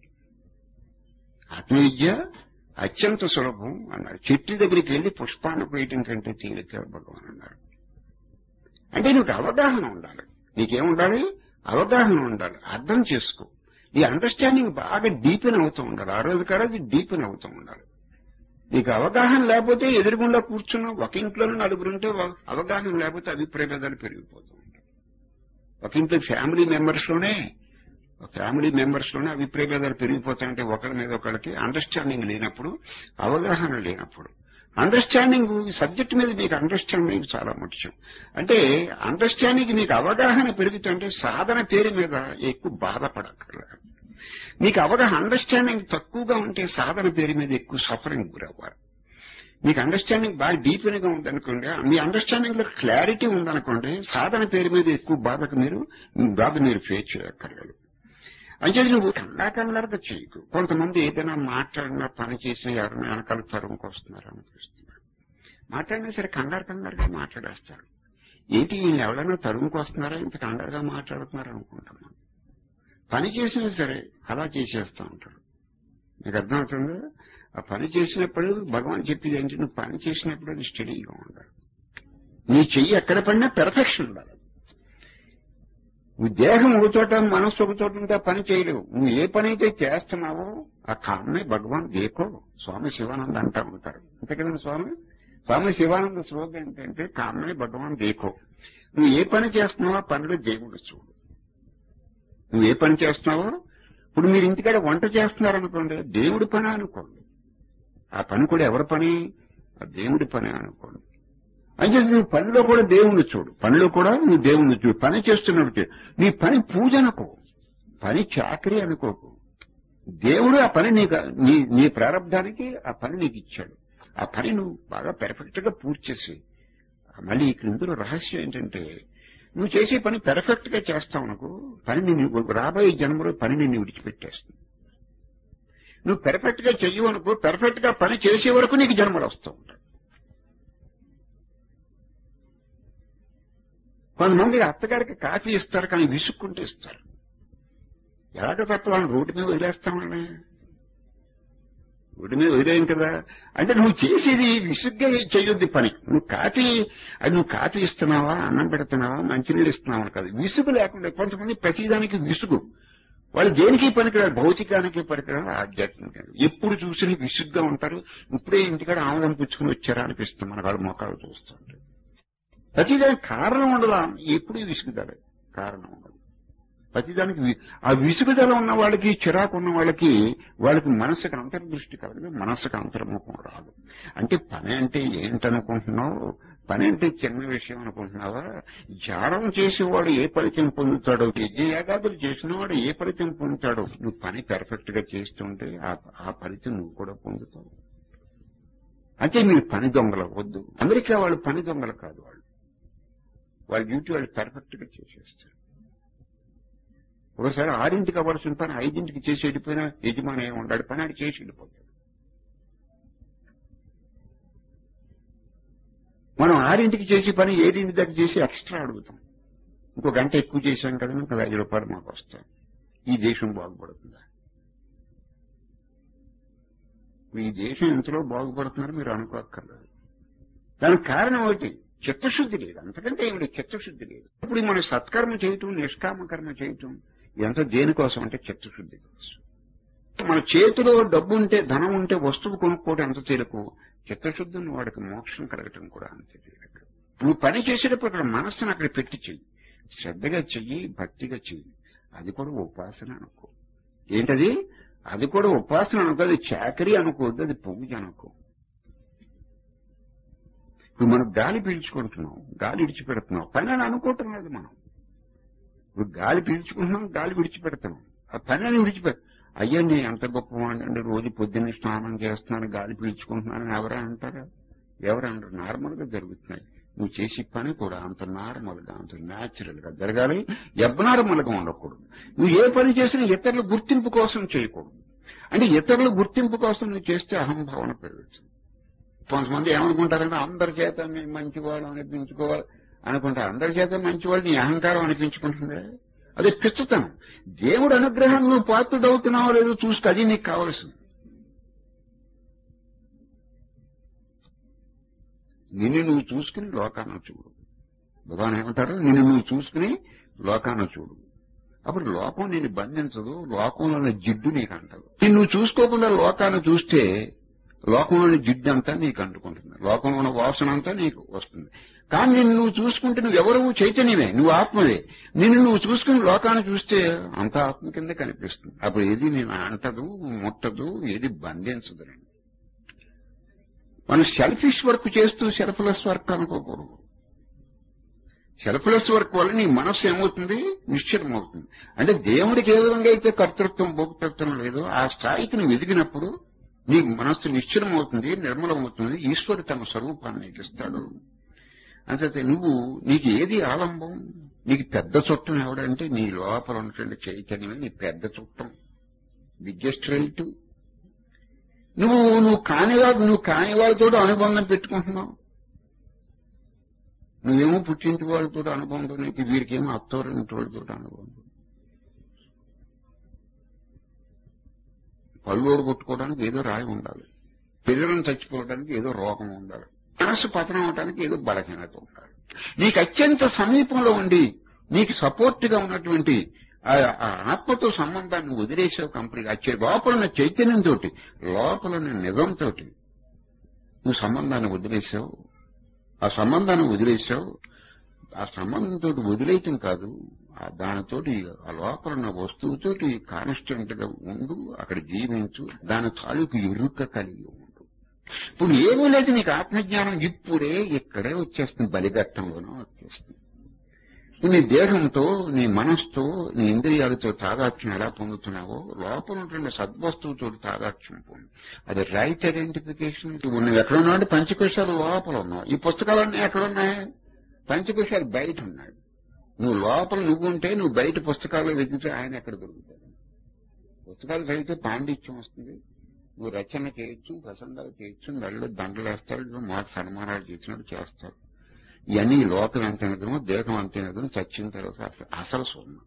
[SPEAKER 1] ఆత్మవిద్య అత్యంత సులభం అన్నాడు చెట్టు దగ్గరికి వెళ్లి పుష్పాన్ని పోయటం కంటే తేలిక భగవాన్ అన్నాడు అంటే నీకు అవగాహన ఉండాలి నీకేముండాలి అవగాహన ఉండాలి అర్థం చేసుకో నీ అండర్స్టాండింగ్ బాగా డీపెన్ అవుతూ ఉండాలి ఆ రోజు కారోజు డీపెన్ అవుతూ ఉండాలి నీకు అవగాహన లేకపోతే ఎదురుగుండా కూర్చున్నావు ఒక ఇంట్లోనే నలుగురుంటే అవగాహన లేకపోతే అభిప్రాయ భేదాలు పెరిగిపోతూ ఉంటాయి ఒక ఇంట్లో ఫ్యామిలీ మెంబర్స్ లోనే ఫ్యామిలీ మెంబర్స్ లోనే అభిప్రాయ భేదాలు పెరిగిపోతాయంటే ఒకరి మీద ఒకరికి అండర్స్టాండింగ్ లేనప్పుడు అవగాహన లేనప్పుడు అండర్స్టాండింగ్ సబ్జెక్ట్ మీద మీకు అండర్స్టాండింగ్ చాలా ముఖ్యం అంటే అండర్స్టాండింగ్ మీకు అవగాహన పెరుగుతుంటే సాధన పేరు మీద ఎక్కువ బాధపడక్కర్లేదు మీకు అవగాహన అండర్స్టాండింగ్ తక్కువగా ఉంటే సాధన పేరు మీద ఎక్కువ సఫరింగ్ గురవ్వాలి మీకు అండర్స్టాండింగ్ బాగా డీప్గా ఉందనుకోండి మీ అండర్స్టాండింగ్ లో క్లారిటీ ఉందనుకోండి సాధన పేరు మీద ఎక్కువ బాధకు మీరు బాధ మీరు ఫేస్ చేయక్కర్లేదు అంచేది నువ్వు కండాకండారుగా చేయకు కొంతమంది ఏదైనా మాట్లాడినా పని చేసినా ఎవరైనా వెనకాల తరుముకు వస్తున్నారు అనిపిస్తున్నారు మాట్లాడినా సరే కంగారు కంగారుగా మాట్లాడేస్తారు ఏంటి ఈయన ఎవరైనా తరుముకు వస్తున్నారా ఇంత కంగారుగా మాట్లాడుతున్నారు అనుకుంటున్నాను పని చేసినా సరే అలా చేసేస్తూ ఉంటారు మీకు అర్థమవుతుందా ఆ పని చేసినప్పుడు భగవాన్ చెప్పేది ఏంటి నువ్వు పని చేసినప్పుడు అది స్టడీగా ఉండాలి నీ చెయ్యి ఎక్కడ పడినా పెర్ఫెక్షన్ ఉండాలి నువ్వు దేహం ఒక చోట మనస్సు ఒక చోట ఉంటే పని చేయలేవు నువ్వు ఏ పని అయితే చేస్తున్నావో ఆ కారణమే భగవాన్ దేకో స్వామి శివానంద అంటా ఉంటారు అంతే కదండి స్వామి స్వామి శివానంద శ్లోకం ఏంటంటే కారణమే భగవాన్ దేకో నువ్వు ఏ పని చేస్తున్నావో ఆ పనిలో దేవుడు చూడు నువ్వు ఏ పని చేస్తున్నావో ఇప్పుడు మీరు ఇంటికాడ వంట చేస్తున్నారనుకోండి దేవుడి పని అనుకోండి ఆ పని కూడా ఎవరి పని ఆ దేవుడి పని అనుకోండి అంటే నువ్వు పనిలో కూడా దేవుణ్ణి చూడు పనిలో కూడా నువ్వు దేవుణ్ణి చూడు పని చేస్తున్నట్టు నీ పని పూజ అనుకో పని చాకరీ అనుకోకు దేవుడు ఆ పని నీకు నీ నీ ప్రారంధానికి ఆ పని నీకు ఇచ్చాడు ఆ పని నువ్వు బాగా పెర్ఫెక్ట్ గా పూర్తి చేసి మళ్ళీ ఇక్కడ ఇందులో రహస్యం ఏంటంటే నువ్వు చేసే పని పెర్ఫెక్ట్ గా చేస్తావు అనుకో పని నిన్ను రాబోయే జన్మలో పని నిన్ను విడిచిపెట్టేస్తుంది నువ్వు పెర్ఫెక్ట్ గా చెయ్యవు అనుకో పెర్ఫెక్ట్ గా పని చేసే వరకు నీకు జన్మలు వస్తూ ఉంటాయి కొంతమంది అత్తగారికి కాఫీ ఇస్తారు కానీ విసుక్కుంటూ ఇస్తారు ఎలాగ తప్ప వాళ్ళని రోడ్డు మీద వదిలేస్తామని రోడ్డు మీద వదిలేయం కదా అంటే నువ్వు చేసేది విసుగ్గా చేయొద్దు పని నువ్వు కాఫీ అది నువ్వు కాఫీ ఇస్తున్నావా అన్నం పెడుతున్నావా మంచినీళ్ళు ఇస్తున్నావా కాదు విసుగు లేకుండా కొంతమంది ప్రతిదానికి విసుగు వాళ్ళు దేనికి పనికిరారు భౌతికానికి పనికిరారు ఆధ్యాత్మికానికి ఎప్పుడు చూసినా విసుగ్గా ఉంటారు ఇప్పుడే ఇంటికాడ ఆమదం పుచ్చుకుని వచ్చారా అనిపిస్తుంది మన వాళ్ళ మొఖాలు చూస్తుంటే ప్రతిదానికి కారణం ఉండదా ఎప్పుడు విసుగుదల కారణం ఉండదు ప్రతిదానికి వి- ఆ విసుగుదల ఉన్న వాళ్ళకి చిరాకు ఉన్న వాళ్ళకి వాళ్ళకి మనసుకు అంతర్దృష్టి కలగదు మనసుకు అంతర్ముఖం రాదు అంటే పని అంటే ఏంటనుకుంటున్నావు పని అంటే చిన్న విషయం అనుకుంటున్నావా ధ్యానం చేసేవాడు ఏ ఫలితం పొందుతాడో యజ్ఞయాగాదులు చేసినవాడు ఏ ఫలితం పొందుతాడో నువ్వు పని పెర్ఫెక్ట్ గా చేస్తుంటే ఆ ఆ ఫలితం నువ్వు కూడా పొందుతావు అంటే మీరు పని దొంగలు వద్దు అమెరికా వాళ్ళు పని దొంగలు కాదు వాళ్ళు వాళ్ళ డ్యూటీ వాళ్ళు పెర్ఫెక్ట్ గా చేసేస్తారు ఒకసారి ఆరింటికి అవ్వాల్సిన పని ఐదింటికి చేసి వెళ్ళిపోయినా యజమాని ఏమి ఉండాడు పని ఆడు చేసి వెళ్ళిపోతాడు మనం ఆరింటికి చేసే పని ఏడింటి దగ్గర చేసి ఎక్స్ట్రా అడుగుతాం ఇంకో గంట ఎక్కువ చేశాం కదా ఇంకా ఐదు రూపాయలు మాకు వస్తాయి ఈ దేశం బాగుపడుతుందా ఈ దేశం ఎంతలో బాగుపడుతున్నారు మీరు అనుకోక్కర్లేదు దానికి కారణం ఒకటి చిత్తశుద్ధి లేదు అంతకంటే ఏమిటి చిత్తశుద్ధి లేదు ఇప్పుడు మనం సత్కర్మ చేయటం నిష్కామ కర్మ చేయటం ఎంత దేనికోసం అంటే చిత్తశుద్ధి కోసం మన చేతిలో డబ్బు ఉంటే ధనం ఉంటే వస్తువు కొనుక్కోవడం ఎంత తేలికు చిత్తశుద్ధి ఉన్న వాడికి మోక్షం కలగటం కూడా అంతే తేలిక నువ్వు పని చేసేటప్పుడు అక్కడ మనస్సును అక్కడ పెట్టి చెయ్యి శ్రద్ధగా చెయ్యి భక్తిగా చెయ్యి అది కూడా ఉపాసన అనుకో ఏంటది అది కూడా ఉపాసన అనుకో అది చాకరీ అనుకోవద్దు అది పూజ అనుకో ఇప్పుడు మనం గాలి పీల్చుకుంటున్నాం గాలి విడిచిపెడుతున్నాం పని అని అనుకోవటం లేదు మనం ఇప్పుడు గాలి పీల్చుకుంటున్నాం గాలి విడిచిపెడుతున్నాం ఆ పని అని విడిచిపెడ అయ్యా నేను ఎంత గొప్పవాడిని రోజు పొద్దున్నే స్నానం చేస్తున్నాను గాలి పీల్చుకుంటున్నాను ఎవరా అంటారా ఎవరు అంటారు నార్మల్ గా జరుగుతున్నాయి నువ్వు చేసే పని కూడా అంత నార్మల్ గా అంత న్యాచురల్ గా జరగాలి అబ్నార్మల్ గా ఉండకూడదు నువ్వు ఏ పని చేసినా ఇతరుల గుర్తింపు కోసం చేయకూడదు అంటే ఇతరుల గుర్తింపు కోసం నువ్వు చేస్తే అహంభావన పెరగచ్చు కొంతమంది ఏమనుకుంటారంటే అందరి చేత మేము మంచివాళ్ళు అనిపించుకోవాలి అనుకుంటారు అందరి చేత మంచివాళ్ళు నీ అహంకారం అనిపించుకుంటుందే అదే పిచ్చతనం దేవుడు అనుగ్రహం నువ్వు పాత్రుడవుతున్నావో లేదో చూస్తే అది నీకు కావలసింది నిన్ను నువ్వు చూసుకుని లోకాన చూడు భగవాన్ ఏమంటారు నిన్ను నువ్వు చూసుకుని లోకాన చూడు అప్పుడు లోకం నేను బంధించదు లోకంలోని జిడ్డు నీకు అంటదు నిన్ను నువ్వు చూసుకోకుండా లోకాన్ని చూస్తే లోకంలోని జిడ్డు అంతా నీకు అంటుకుంటుంది లోకంలో ఉన్న వాసన అంతా నీకు వస్తుంది కానీ నిన్ను నువ్వు చూసుకుంటే నువ్వు ఎవరు చైతన్యమే నువ్వు ఆత్మవే నిన్ను నువ్వు చూసుకుని లోకాన్ని చూస్తే అంత ఆత్మ కింద కనిపిస్తుంది అప్పుడు ఏది నేను అంటదు ముట్టదు ఏది బంధించదు మనం సెల్ఫిష్ వర్క్ చేస్తూ సెల్ఫ్లెస్ వర్క్ అనుకోకూడదు సెల్ఫ్లెస్ వర్క్ వల్ల నీ మనస్సు ఏమవుతుంది నిశ్చలం అవుతుంది అంటే దేవుడికి ఏ విధంగా అయితే కర్తృత్వం భోక్తృత్వం లేదో ఆ స్థాయికి నువ్వు ఎదిగినప్పుడు నీ మనస్సు నిశ్చలం అవుతుంది నిర్మలం అవుతుంది ఈశ్వరుడు తన స్వరూపాన్ని నీకు ఇస్తాడు అంతే నువ్వు నీకు ఏది ఆలంబం నీకు పెద్ద చుట్టం ఎవడంటే నీ లోపల ఉన్నటువంటి చైతన్యమే నీ పెద్ద చుట్టం బిగ్గెస్ట్ రిలేటివ్ నువ్వు నువ్వు కానివాడు నువ్వు కాని వాళ్ళతో అనుబంధం పెట్టుకుంటున్నావు నువ్వేమో పుట్టింటి వాళ్ళతో అనుబంధం నీకు వీరికేమో అత్తోరింటి వాళ్ళతో అనుబంధం పళ్ళోడు కొట్టుకోవడానికి ఏదో రాయి ఉండాలి పిల్లలను చచ్చిపోవడానికి ఏదో రోగం ఉండాలి మనసు పతనం అవడానికి ఏదో బలహీనత ఉండాలి నీకు అత్యంత సమీపంలో ఉండి నీకు సపోర్ట్ గా ఉన్నటువంటి ఆ ఆ ఆత్మతో సంబంధాన్ని వదిలేసావు కంప్లీట్ వచ్చే లోపల ఉన్న చైతన్యంతో లోపల ఉన్న నిజంతో నువ్వు సంబంధాన్ని వదిలేసావు ఆ సంబంధాన్ని వదిలేసావు ఆ సంబంధంతో వదిలేయటం కాదు ఆ దానితోటి ఆ లోపల ఉన్న వస్తువుతోటి కాన్స్టెంట్ గా ఉండు అక్కడ జీవించు దాని తాలూకు ఎరుక కలిగి ఉండు ఇప్పుడు ఏమీ లేదు నీకు ఆత్మజ్ఞానం ఇప్పుడే ఇక్కడే వచ్చేస్తుంది బలిఘట్టంలోనూ వచ్చేస్తుంది ఇప్పుడు నీ దేహంతో నీ మనస్సుతో నీ ఇంద్రియాలతో తాదాత్మ్యం ఎలా పొందుతున్నావో లోపల ఉన్నటువంటి సద్వస్తువుతో తాదాత్మ్యం పొందు అది రైట్ ఐడెంటిఫికేషన్ నువ్వు నువ్వు ఎక్కడ ఉన్నావు పంచకోశాలు లోపల ఉన్నావు ఈ పుస్తకాలన్నీ ఎక్కడ ఉన్నాయి పంచకోశాలు బయట ఉన్నాడు నువ్వు లోపల నువ్వు ఉంటే నువ్వు బయట పుస్తకాలు వెతికితే ఆయన ఎక్కడ దొరుకుతాడు పుస్తకాలు చదివితే పాండిత్యం వస్తుంది నువ్వు రచన చేయొచ్చు ప్రసంగాలు చేయొచ్చు మెళ్ళు దండలు వేస్తాడు మాకు సన్మానాలు చేసినట్టు చేస్తాడు ఇవన్నీ లోకం ఎంత నిజమో దేహం అంత నిజమో చచ్చిన తర్వాత అసలు- అసలు సున్నా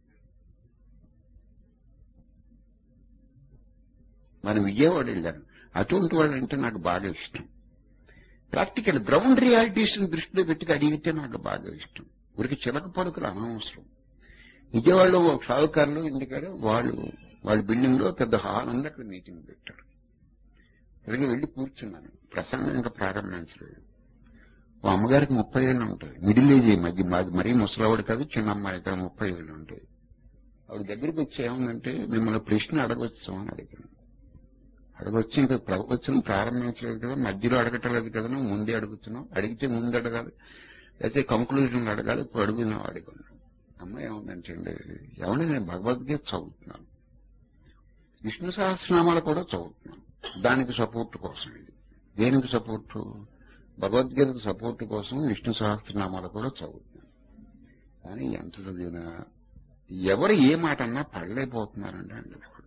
[SPEAKER 1] మనం విజయవాడ వెళ్ళాను అటువంటి వాళ్ళు అంటే నాకు బాగా ఇష్టం ప్రాక్టికల్ గ్రౌండ్ రియాలిటీస్ దృష్టిలో పెట్టి అడిగితే నాకు బాగా ఇష్టం ఊరికి చిలక పలుకులు అనవసరం విజయవాడలో ఒక షావుకారులు ఇంటికాడ వాళ్ళు వాళ్ళ బిల్డింగ్ లో పెద్ద హాల్ ఉంది అక్కడ మీటింగ్ పెట్టారు ఇక్కడికి వెళ్ళి కూర్చున్నాను ప్రసంగం ఇంకా ప్రారంభించలేదు మా అమ్మగారికి ముప్పై ఏళ్ళు ఉంటాయి మిడిల్ ఏజ్ ఈ మధ్య మాది మరీ ముసలావిడ కాదు చిన్న అమ్మాయి కదా ముప్పై ఏళ్ళు ఉంటాయి ఆవిడ దగ్గరికి వచ్చి ఏముందంటే మిమ్మల్ని ప్రశ్న అడగొచ్చు అని అడిగాను అడగొచ్చి ఇంకా ప్రవచనం ప్రారంభించలేదు కదా మధ్యలో అడగటం లేదు కదా నువ్వు ముందే అడుగుతున్నావు అడిగితే ముందు అడగాలి అయితే కంక్లూజన్ అడగాలి ఇప్పుడు అడుగుతున్నావు అడిగాను అమ్మ ఏముందంటే అండి ఏమన్నా నేను భగవద్గీత చదువుతున్నాను విష్ణు సహస్రనామాలు కూడా చదువుతున్నాను దానికి సపోర్ట్ కోసం ఇది దేనికి సపోర్ట్ భగవద్గీతకు సపోర్ట్ కోసం విష్ణు సహస్రనామాలు కూడా చదువుతున్నాను కానీ ఎంత చదివినా ఎవరు ఏ మాట అన్నా పడలేకపోతున్నారండి అండి ఇప్పుడు.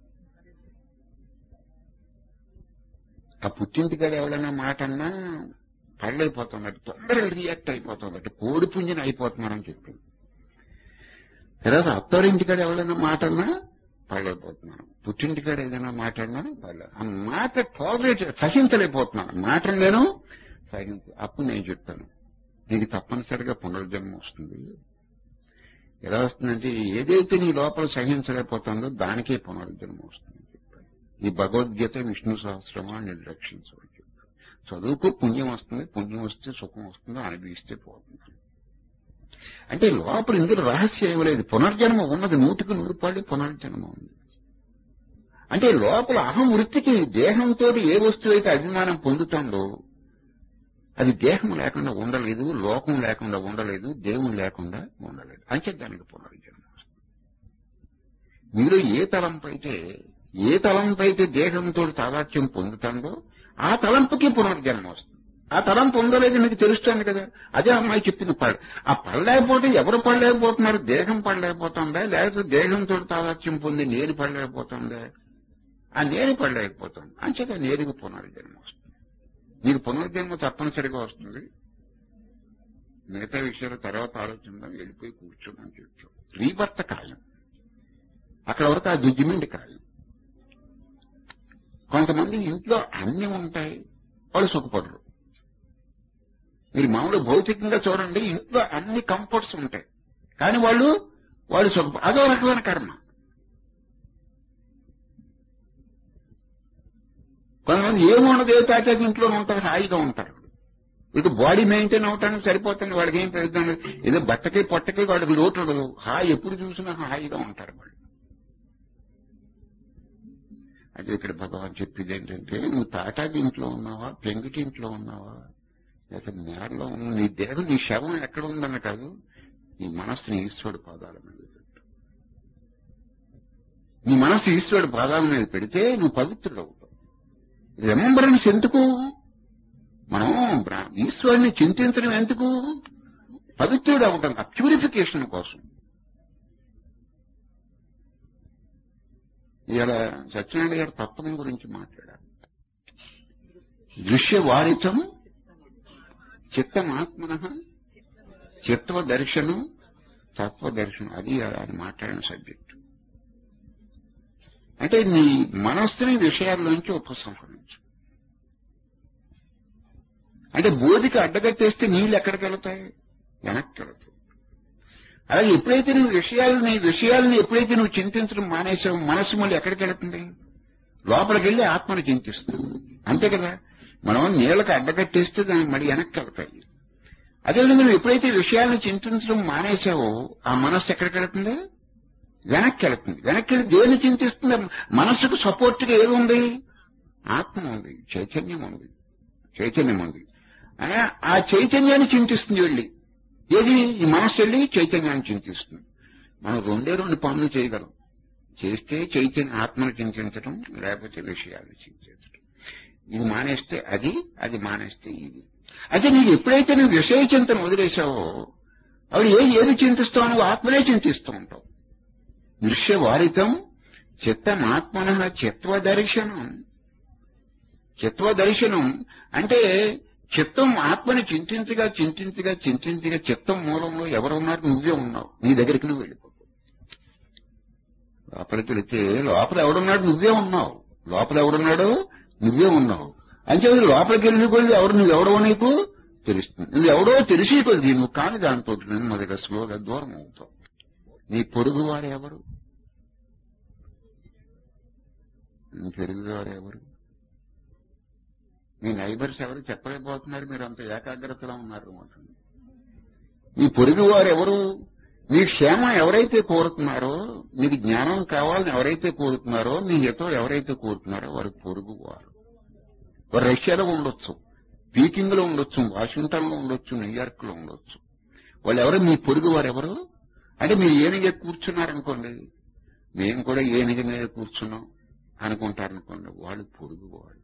[SPEAKER 1] ఆ పుట్టింటికాడ ఎవరైనా మాట అన్నా పడలేకపోతున్నట్టు తొందరగా రియాక్ట్ అయిపోతున్నట్టు కోడి పుంజిని అయిపోతున్నారని చెప్పింది తర్వాత అత్తారింటికాడ ఎవరైనా మాట అన్నా పడలేకపోతున్నాను పుట్టింటికాడ ఏదైనా మాట్లాడినా పడలేదు ఆ మాట టాలరేట్ సహించలేకపోతున్నాను మాట నేను సహించ అప్పుడు నేను చెప్పాను నీకు తప్పనిసరిగా పునర్జన్మ వస్తుంది ఎలా వస్తుందంటే ఏదైతే నీ లోపల సహించలేకపోతుందో దానికే పునర్జన్మ వస్తుంది అని చెప్పాను ఈ భగవద్గీత విష్ణు సహస్రమా నేను రక్షించమని చెప్పాను చదువుకు పుణ్యం వస్తుంది పుణ్యం వస్తే సుఖం వస్తుంది అనుభవిస్తే పోతుంది అంటే లోపల ఇందులో రహస్యం ఏమీ లేదు పునర్జన్మ ఉన్నది నూటికి నూరు పాళ్ళు పునర్జన్మ ఉంది అంటే లోపల అహం వృత్తికి దేహంతో ఏ వస్తువు అయితే అభిమానం పొందుతుందో అది దేహం లేకుండా ఉండలేదు లోకం లేకుండా ఉండలేదు దేవుడు లేకుండా ఉండలేదు అంతే దానికి పునర్జన్మ వస్తుంది. మీలో ఏ తలంపు అయితే ఏ తలంపు అయితే దేహంతో తాదాత్యం పొందుతుందో ఆ తలంపుకి పునర్జన్మ వస్తుంది ఆ తలంపు ఉందో లేదో నీకు తెలుస్తుంది కదా అదే అమ్మాయి చెప్పింది పడ ఆ పడలేకపోతే ఎవరు పడలేకపోతున్నారు దేహం పడలేకపోతుందా లేకపోతే దేహంతో తాదాత్యం పొంది నేను పడలేకపోతుందా ఆ నేను పడలేకపోతాను అంచేత నేరుగా పునర్జన్మ వస్తుంది నీకు పునర్జన్మ తప్పనిసరిగా వస్తుంది మిగతా విషయాలు తర్వాత ఆలోచిద్దాం వెళ్ళిపోయి కూర్చోమని చెప్తాం రీభర్త ఖాయం అక్కడ వరకు ఆ జడ్జిమెంట్ ఖాయం కొంతమంది ఇంట్లో అన్ని ఉంటాయి వాళ్ళు సుఖపడరు మీరు మామూలు భౌతికంగా చూడండి ఇంట్లో అన్ని కంఫర్ట్స్ ఉంటాయి కానీ వాళ్ళు వాళ్ళు సుఖ అదో రకమైన కర్మ కొంతమంది ఏముండదు ఏ తాటాక ఇంట్లోనే ఉంటారు హాయిగా ఉంటారు ఇటు బాడీ మెయింటైన్ అవటానికి సరిపోతుంది వాడికి ఏం ప్రయోజనం లేదు. ఏదో బట్టకి పొట్టకి వాడికి లోటు ఉండదు హాయి ఎప్పుడు చూసినా హాయిగా ఉంటారు వాళ్ళు అదే ఇక్కడ భగవాన్ చెప్పేది ఏంటంటే నువ్వు తాటాకి ఇంట్లో ఉన్నావా పెంగిటి ఇంట్లో ఉన్నావా లేక నేలలో ఉన్న నీ దేహం నీ శవం ఎక్కడ ఉందన్న కాదు నీ మనస్సుని ఈశ్వరుడు పాదాల మీద పెట్టు నీ మనస్సు ఈశ్వరుడు పాదాల మీద పెడితే నువ్వు పవిత్రుడు అవుతావు రిమెంబరెన్స్ ఎందుకు మనం బ్రా- ఈశ్వరుని చింతించడం ఎందుకు పవిత్రుడు అవటం ప్యూరిఫికేషన్ కోసం ఇలా సత్యనారాయణ గారు తత్వం గురించి మాట్లాడారు దృశ్య వారితం చిత్తమాత్మన చిత్వ దర్శనం తత్వ దర్శనం అది ఆయన మాట్లాడిన సబ్జెక్ట్ అంటే నీ మనస్సుని విషయాల్లోంచి ఉపసంహరించు అంటే బోధికి అడ్డగట్టేస్తే నీళ్ళు ఎక్కడికి వెళతాయి వెనక్కి వెళతాయి అలాగే ఎప్పుడైతే నువ్వు విషయాలని విషయాలని ఎప్పుడైతే నువ్వు చింతించడం మానేసావు మనస్సు మళ్ళీ ఎక్కడికి వెళుతుంది లోపలికి వెళ్ళి ఆత్మను చింతిస్తుంది అంతే కదా మనం నీళ్ళకి అడ్డగట్టేస్తే దాన్ని మళ్ళీ వెనక్కి వెళ్తాయి అదేవిధంగా నువ్వు ఎప్పుడైతే విషయాలను చింతించడం మానేసావో ఆ మనస్సు ఎక్కడికి వెళుతుంది వెనక్కి వెళుతుంది వెనక్కి వెళ్ళి దేన్ని చింతిస్తుంది మనస్సుకు సపోర్ట్గా ఏది ఉంది ఆత్మ ఉంది చైతన్యం ఉంది చైతన్యం ఉంది ఆ- ఆ చైతన్యాన్ని చింతిస్తుంది వెళ్ళి ఏది ఈ మనస్సు వెళ్ళి చైతన్యాన్ని చింతిస్తుంది మనం రెండే రెండు పనులు చేయగలం చేస్తే చైతన్య ఆత్మను చింతించడం లేకపోతే విషయాలు చింతించడం ఇది మానేస్తే అది అది మానేస్తే ఇది అయితే నీకు ఎప్పుడైతే నువ్వు విషయ చింతన వదిలేసావో అవి ఏది ఏది చింతిస్తావు నువ్వు ఆత్మనే చింతిస్తూ ఉంటావు దృశ్యవారితం చిత్తమాత్మన చిత్వ దర్శనం చిత్వ దర్శనం అంటే చిత్తం ఆత్మని చింతించగా చింతించగా చింతించగా చిత్తం మూలంలో ఎవరు ఉన్నారు నువ్వే ఉన్నావు నీ దగ్గరికి నువ్వు వెళ్ళిపోతావు లోపలికి వెళితే లోపల ఎవడున్నాడు నువ్వే ఉన్నావు లోపల ఎవడున్నాడు నువ్వే ఉన్నావు అంటే లోపలికి వెళ్ళి కొద్ది ఎవరు నువ్వెవడో నీకు తెలుస్తుంది నువ్వు ఎవడో తెలిసి కొద్ది నువ్వు కాని దాంతో నెమ్మదిగా స్లోగా దూరం అవుతావు నీ పొరుగు వారు ఎవరు నీ పొరుగు వారు ఎవరు మీ నైబర్స్ ఎవరు చెప్పలేకపోతున్నారు మీరు అంత ఏకాగ్రతలో ఉన్నారు అన్నమాట. మీ పొరుగు వారు ఎవరు మీ క్షేమం ఎవరైతే కోరుతున్నారో మీకు జ్ఞానం కావాలని ఎవరైతే కోరుతున్నారో మీ హితం ఎవరైతే కోరుతున్నారో వారు పొరుగు వారు వారు రష్యాలో ఉండొచ్చు పీకింగ్ లో ఉండొచ్చు వాషింగ్టన్ లో ఉండొచ్చు న్యూయార్క్ లో ఉండొచ్చు వాళ్ళు ఎవరు మీ పొరుగు వారు ఎవరు అంటే మీరు ఏనుగ కూర్చున్నారనుకోండి మేము కూడా ఏనుగ మీద కూర్చున్నాం అనుకుంటారనుకోండి వాళ్ళు పొరుగు వాళ్ళు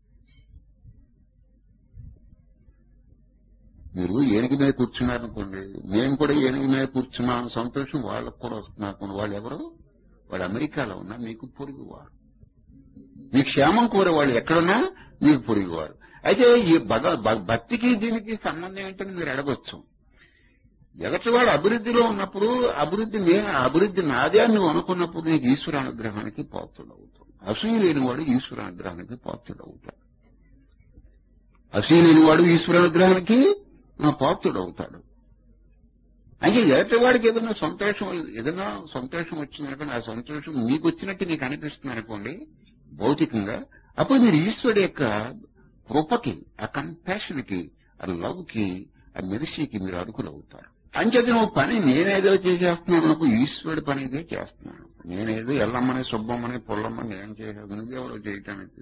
[SPEAKER 1] మీరు ఏనుగు మీద కూర్చున్నారనుకోండి మేము కూడా ఏనుగు మీద కూర్చున్నాం సంతోషం వాళ్ళకు కూడా వస్తుంది అనుకోండి వాళ్ళు ఎవరు వాళ్ళు అమెరికాలో ఉన్నా మీకు పొరుగువారు మీ క్షేమం కోరే వాళ్ళు ఎక్కడున్నా మీకు పొరుగువారు అయితే ఈ భగ భ- భక్తికి దీనికి సంబంధం ఏంటని మీరు అడగొచ్చు ఎగటివాడు అభివృద్ధిలో ఉన్నప్పుడు అభివృద్ధి నే అభివృద్ధి నాదే అని నువ్వు అనుకున్నప్పుడు నీకు ఈశ్వర అనుగ్రహానికి పాత్రుడు అవుతావు అసూయ లేనివాడు ఈశ్వర అనుగ్రహానికి పాత్రుడు అవుతాడు అసూయ లేనివాడు ఈశ్వర అనుగ్రహానికి ఆ పాత్రుడు అవుతాడు అయితే ఎదుటివాడికి ఏదైనా సంతోషం ఏదైనా సంతోషం వచ్చిందనుకోండి ఆ సంతోషం మీకు వచ్చినట్టు నీకు అనిపిస్తుంది అనుకోండి భౌతికంగా అప్పుడు మీరు ఈశ్వరుడు యొక్క కృపకి ఆ కంపాషన్ కి ఆ లవ్ కి ఆ మెరిసీకి మీరు అర్హులు అవుతారు అంచేత నువ్వు పని నేనేదో చేసేస్తున్నాను నాకు ఈశ్వరుడి పని ఇదే చేస్తున్నాను నేనేదో ఎల్లమ్మని సుబ్బమ్మని పుల్లమ్మని ఏం చేసేది నువ్వెవరో చేయటానికి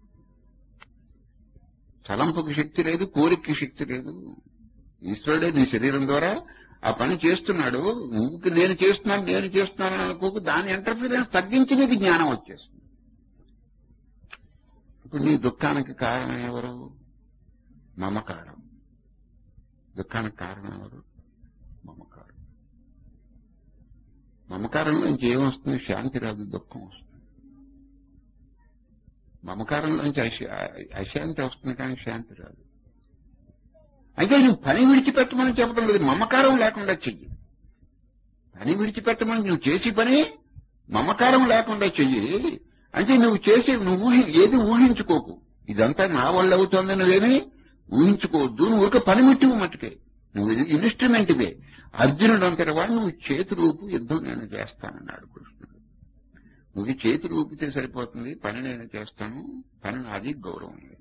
[SPEAKER 1] తలంపుకి శక్తి లేదు కోరికకి శక్తి లేదు ఈశ్వరుడే నీ శరీరం ద్వారా ఆ పని చేస్తున్నాడు నువ్వు నేను చేస్తున్నాను నేను చేస్తున్నాను అనుకోకు దాని ఇంటర్ఫీరెన్స్ తగ్గించి నీకు జ్ఞానం వచ్చేస్తుంది ఇప్పుడు నీ దుఃఖానికి కారణం ఎవరు మమకారం దుఃఖానికి కారణం ఎవరు మమకారం మమకారంలో ఇంకేమొస్తుంది శాంతి రాదు దుఃఖం వస్తుంది మమకారంలోంచి అశా అశాంతి వస్తుంది కానీ శాంతి రాదు అయితే నువ్వు పని విడిచిపెట్టమని చెప్పడం లేదు మమకారం లేకుండా చెయ్యి పని విడిచిపెట్టమని నువ్వు చేసి పని మమకారం లేకుండా చెయ్యి అంటే నువ్వు చేసే నువ్వు ఊహి ఏది ఊహించుకోకు ఇదంతా నా వల్ల అవుతుందని నువ్వేమి ఊహించుకోవద్దు నువ్వు ఒక పనిముట్టివు మట్టుకే నువ్వు ఇన్స్ట్రుమెంట్వే అర్జునుడు అంతటి వాడు నువ్వు చేతి రూపు యుద్ధం నేను చేస్తానన్నాడు కృష్ణుడు నువ్వు చేతి రూపితే సరిపోతుంది పని నేను చేస్తాను పని నాది గౌరవం లేదు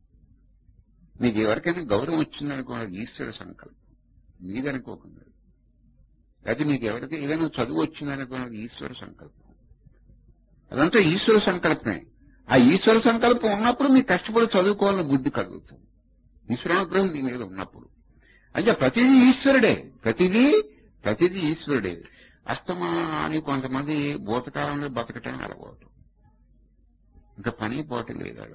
[SPEAKER 1] నీకు ఎవరికైనా గౌరవం వచ్చిందనుకో అది ఈశ్వర సంకల్పం నీదనుకోకుండా అయితే నీకు ఎవరికి ఏదైనా చదువు వచ్చిందనుకో అది ఈశ్వర సంకల్పం అదంతా ఈశ్వర సంకల్పమే ఆ ఈశ్వర సంకల్పం ఉన్నప్పుడు మీకు కష్టపడి చదువుకోవాలని బుద్ధి కలుగుతుంది ఈశ్వరానుగ్రహం నీ మీద ఉన్నప్పుడు అంటే ప్రతిదీ ఈశ్వరుడే ప్రతిదీ ప్రతిదీ ఈశ్వరుడే అస్తమా అని కొంతమంది భూతకాలంలో బతకటం అలవాటు ఇంకా పని పోటీ లేదు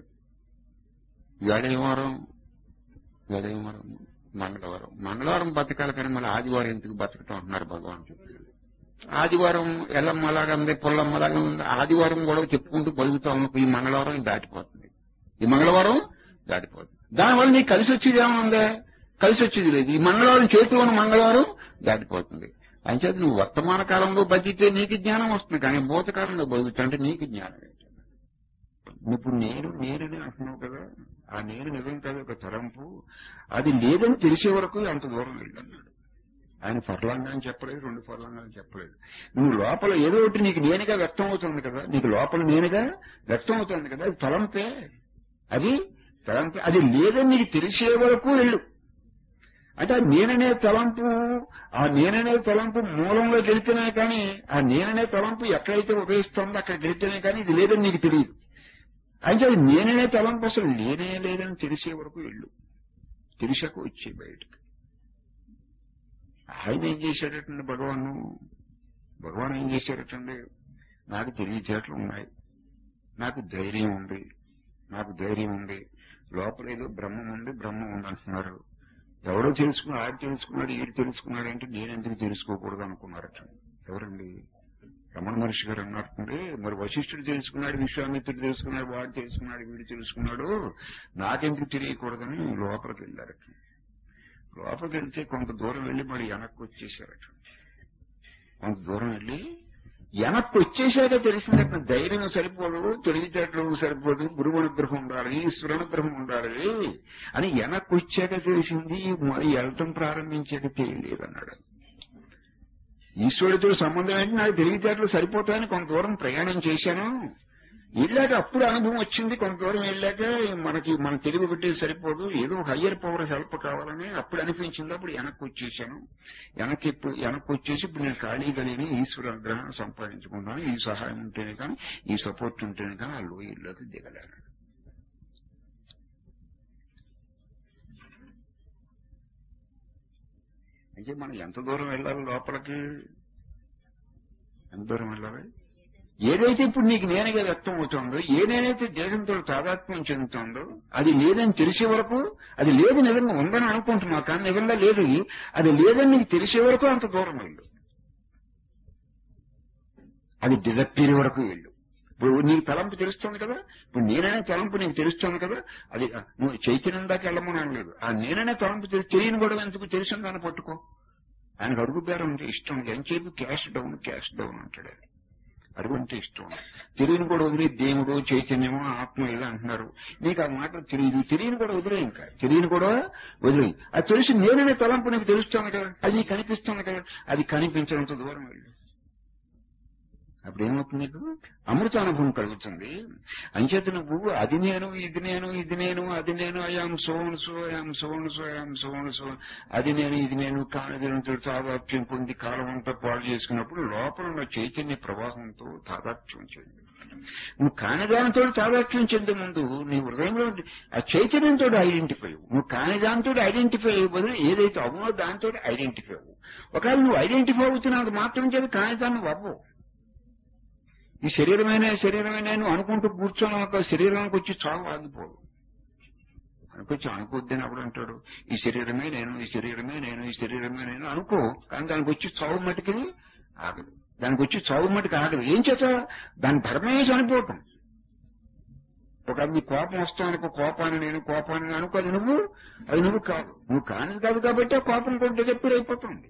[SPEAKER 1] ఇవాళ వారం ఇవాళ వారం మంగళవారం మంగళవారం బతకాలి కానీ మళ్ళీ ఆదివారం ఎందుకు బతకటం అంటున్నారు భగవాన్ చెప్పారు ఆదివారం ఎల్లమ్మలాగా ఉంది పుల్లమ్మలాగా ఉంది ఆదివారం కూడా చెప్పుకుంటూ బతుకుతాం ఈ మంగళవారం దాటిపోతుంది ఈ మంగళవారం దాటిపోతుంది దానివల్ల నీకు కలిసి వచ్చేది ఏమన్నా కలిసి వచ్చేది లేదు ఈ మంగళవారం చేతిలో ఉన్న మంగళవారం దాటిపోతుంది అంచేత నువ్వు వర్తమాన కాలంలో బతికితే నీకు జ్ఞానం వస్తుంది కానీ భూతకాలంలో బతుకుతుంటే నీకు జ్ఞానం ఏంటి ఇప్పుడు నేను నేనని అంటున్నావు కదా ఆ నేను నిజం కాదు ఒక తరంపు అది లేదని తెలిసే వరకు అంత దూరం వెళ్ళన్నాడు ఆయన ఫర్లాంగా అని చెప్పలేదు రెండు ఫర్లాంగా అని చెప్పలేదు నువ్వు లోపల ఏదో ఒకటి నీకు నేనుగా వ్యక్తం అవుతుంది కదా నీకు లోపల నేనుగా వ్యక్తం అవుతుంది కదా అది తలంపే అది తలంపే అది లేదని నీకు తెలిసే వరకు వెళ్ళు అంటే ఆ నేననే తలంపు ఆ నేననే తలంపు మూలంలోకి వెళ్తేనే కానీ ఆ నేననే తలంపు ఎక్కడైతే ఉదయిస్తుందో అక్కడికి వెళ్తేనే కానీ ఇది లేదని నీకు తెలియదు అయితే అది నేననే తలంపు అసలు లేనే లేదని తెలిసే వరకు వెళ్ళు తెలిసాక వచ్చే బయటకు ఆయన ఏం చేశాడటండి భగవాను భగవాన్ ఏం చేశాడటండి నాకు తెలివితేటలు ఉన్నాయి నాకు ధైర్యం ఉంది నాకు ధైర్యం ఉంది లోపల ఏదో బ్రహ్మం ఉంది బ్రహ్మం ఉంది అంటున్నారు ఎవడో తెలుసుకున్నాడు ఆడు తెలుసుకున్నాడు ఈడు తెలుసుకున్నాడు అంటే నేనెందుకు తెలుసుకోకూడదు అనుకున్నారట ఎవరండి రమణ మహర్షి గారు అన్నట్టుండే మరి వశిష్ఠుడు తెలుసుకున్నాడు విశ్వామిత్రుడు తెలుసుకున్నాడు వాడు తెలుసుకున్నాడు వీడు తెలుసుకున్నాడు నాకెందుకు తెలియకూడదని లోపలికి వెళ్ళారట లోపలికి వెళ్తే కొంత దూరం వెళ్ళి మరి వెనక్కి వచ్చేసారట కొంత దూరం వెళ్ళి వెనక్కి వచ్చేసాక తెలిసిందట ధైర్యం సరిపోదు తెలివితేటలు సరిపోదు గురువు అనుగ్రహం ఉండాలి ఈశ్వరానుగ్రహం ఉండాలి అని వెనక్కి వచ్చాక తెలిసింది మరి వెళ్ళటం ప్రారంభించాక తెలియలేదన్నాడు ఈశ్వరుడితో సంబంధం ఏంటి నాకు తెలివితేటలు సరిపోతాయని కొంత దూరం ప్రయాణం చేశాను వెళ్ళాక అప్పుడు అనుభవం వచ్చింది కొంత దూరం వెళ్ళాక మనకి మన తెలివి ఒకటి సరిపోదు ఏదో ఒక హయ్యర్ పవర్ హెల్ప్ కావాలని అప్పుడు అనిపించింది అప్పుడు వెనక్కి వచ్చేసాను వెనక్కి ఇప్పుడు వెనక్కి వచ్చేసి ఇప్పుడు నేను ఖాళీగా లేని ఈశ్వర అనుగ్రహం సంపాదించుకున్నాను ఈ సహాయం ఉంటేనే కానీ ఈ సపోర్ట్ ఉంటేనే కానీ ఆ లోయల్లోకి దిగలేను అంటే మనం ఎంత దూరం వెళ్ళాలి లోపలికి ఎంత దూరం వెళ్ళాలి ఏదైతే ఇప్పుడు నీకు నేనుగా వ్యక్తం అవుతుందో ఏదైతే దేశంతో తాదాత్మ్యం చెందుతుందో అది లేదని తెలిసే వరకు అది లేదు నిజంగా ఉందని అనుకుంటున్నావు కానీ నిజంగా లేదు అది లేదని నీకు తెలిసే వరకు అంత దూరం వెళ్ళు అది డిజప్పీర్ వరకు వెళ్ళు ఇప్పుడు నీకు తలంపు తెలుస్తుంది కదా ఇప్పుడు నేననే తలంపు నీకు తెలుస్తుంది కదా అది నువ్వు చైతన్యం దాకా వెళ్ళమని అనలేదు ఆ నేననే తలంపు తెలి- తెలియని కూడా ఎందుకు తెలిసిన దాన్ని పట్టుకో ఆయనకు అడుగు బేరం అంటే ఇష్టం ఎంతసేపు క్యాష్ డౌన్ క్యాష్ డౌన్ అంటాడు ఆయన. అడుగు అంటే ఇష్టం తెలియని కూడా వదిలే దేవుడు చైతన్యము ఆత్మ ఏదో అంటున్నారు నీకు ఆ మాట తెలియదు తెలియని కూడా వదిలే ఇంకా తెలియని కూడా వదిలే అది తెలిసి నేననే తలంపు నీకు తెలుస్తుంది కదా అది నీకు కనిపిస్తుంది కదా అది కనిపించినంత దూరం వెళ్ళు అప్పుడు ఏమవుతుంది నీకు అమృతానుభవం కలుగుతుంది అంచేత నువ్వు అది నేను ఇది నేను ఇది నేను అది నేను I'm so and so I'm so and so I'm so and so అది నేను ఇది నేను కానిదినంతో తాదాత్మ్యం పొంది కాలం అంతా పాడు చేసుకున్నప్పుడు లోపల ఉన్న చైతన్య ప్రవాహంతో తాదాత్మ్యం చెంది నువ్వు కానిదానితో తాదాత్మ్యం చెందే ముందు నీ హృదయంలో ఉండే ఆ చైతన్యంతో ఐడెంటిఫై అవ్వు. నువ్వు కానిదానితో ఐడెంటిఫై అయ్యే బదులు ఏదైతే అవునో దానితో ఐడెంటిఫై అవ్వు ఒకవేళ నువ్వు ఐడెంటిఫై అవుతున్నంత మాత్రం చేత కానిదాన్ని నువ్వు అవ్వవు ఈ శరీరమైన శరీరమైన నువ్వు అనుకుంటూ కూర్చొని ఒక శరీరానికి వచ్చి చావు ఆగిపోదు అనుకోవచ్చు అనుకోద్దని అప్పుడు అంటాడు ఈ శరీరమే నేను ఈ శరీరమే నేను ఈ శరీరమే నేను అనుకో కానీ దానికి వచ్చి చావు మటుకి ఆగదు దానికి వచ్చి చావు మటుకు ఆగదు ఏం చేత దాని ధర్మమే చనిపోవటం ఒక నీ కోపం వస్తానుకో కోపాన్ని నేను కోపాన్ని అనుకో అది నువ్వు అది నువ్వు కాదు నువ్వు కానిది కాదు కాబట్టి ఆ కోపం కొంటే చెప్పి అయిపోతుంది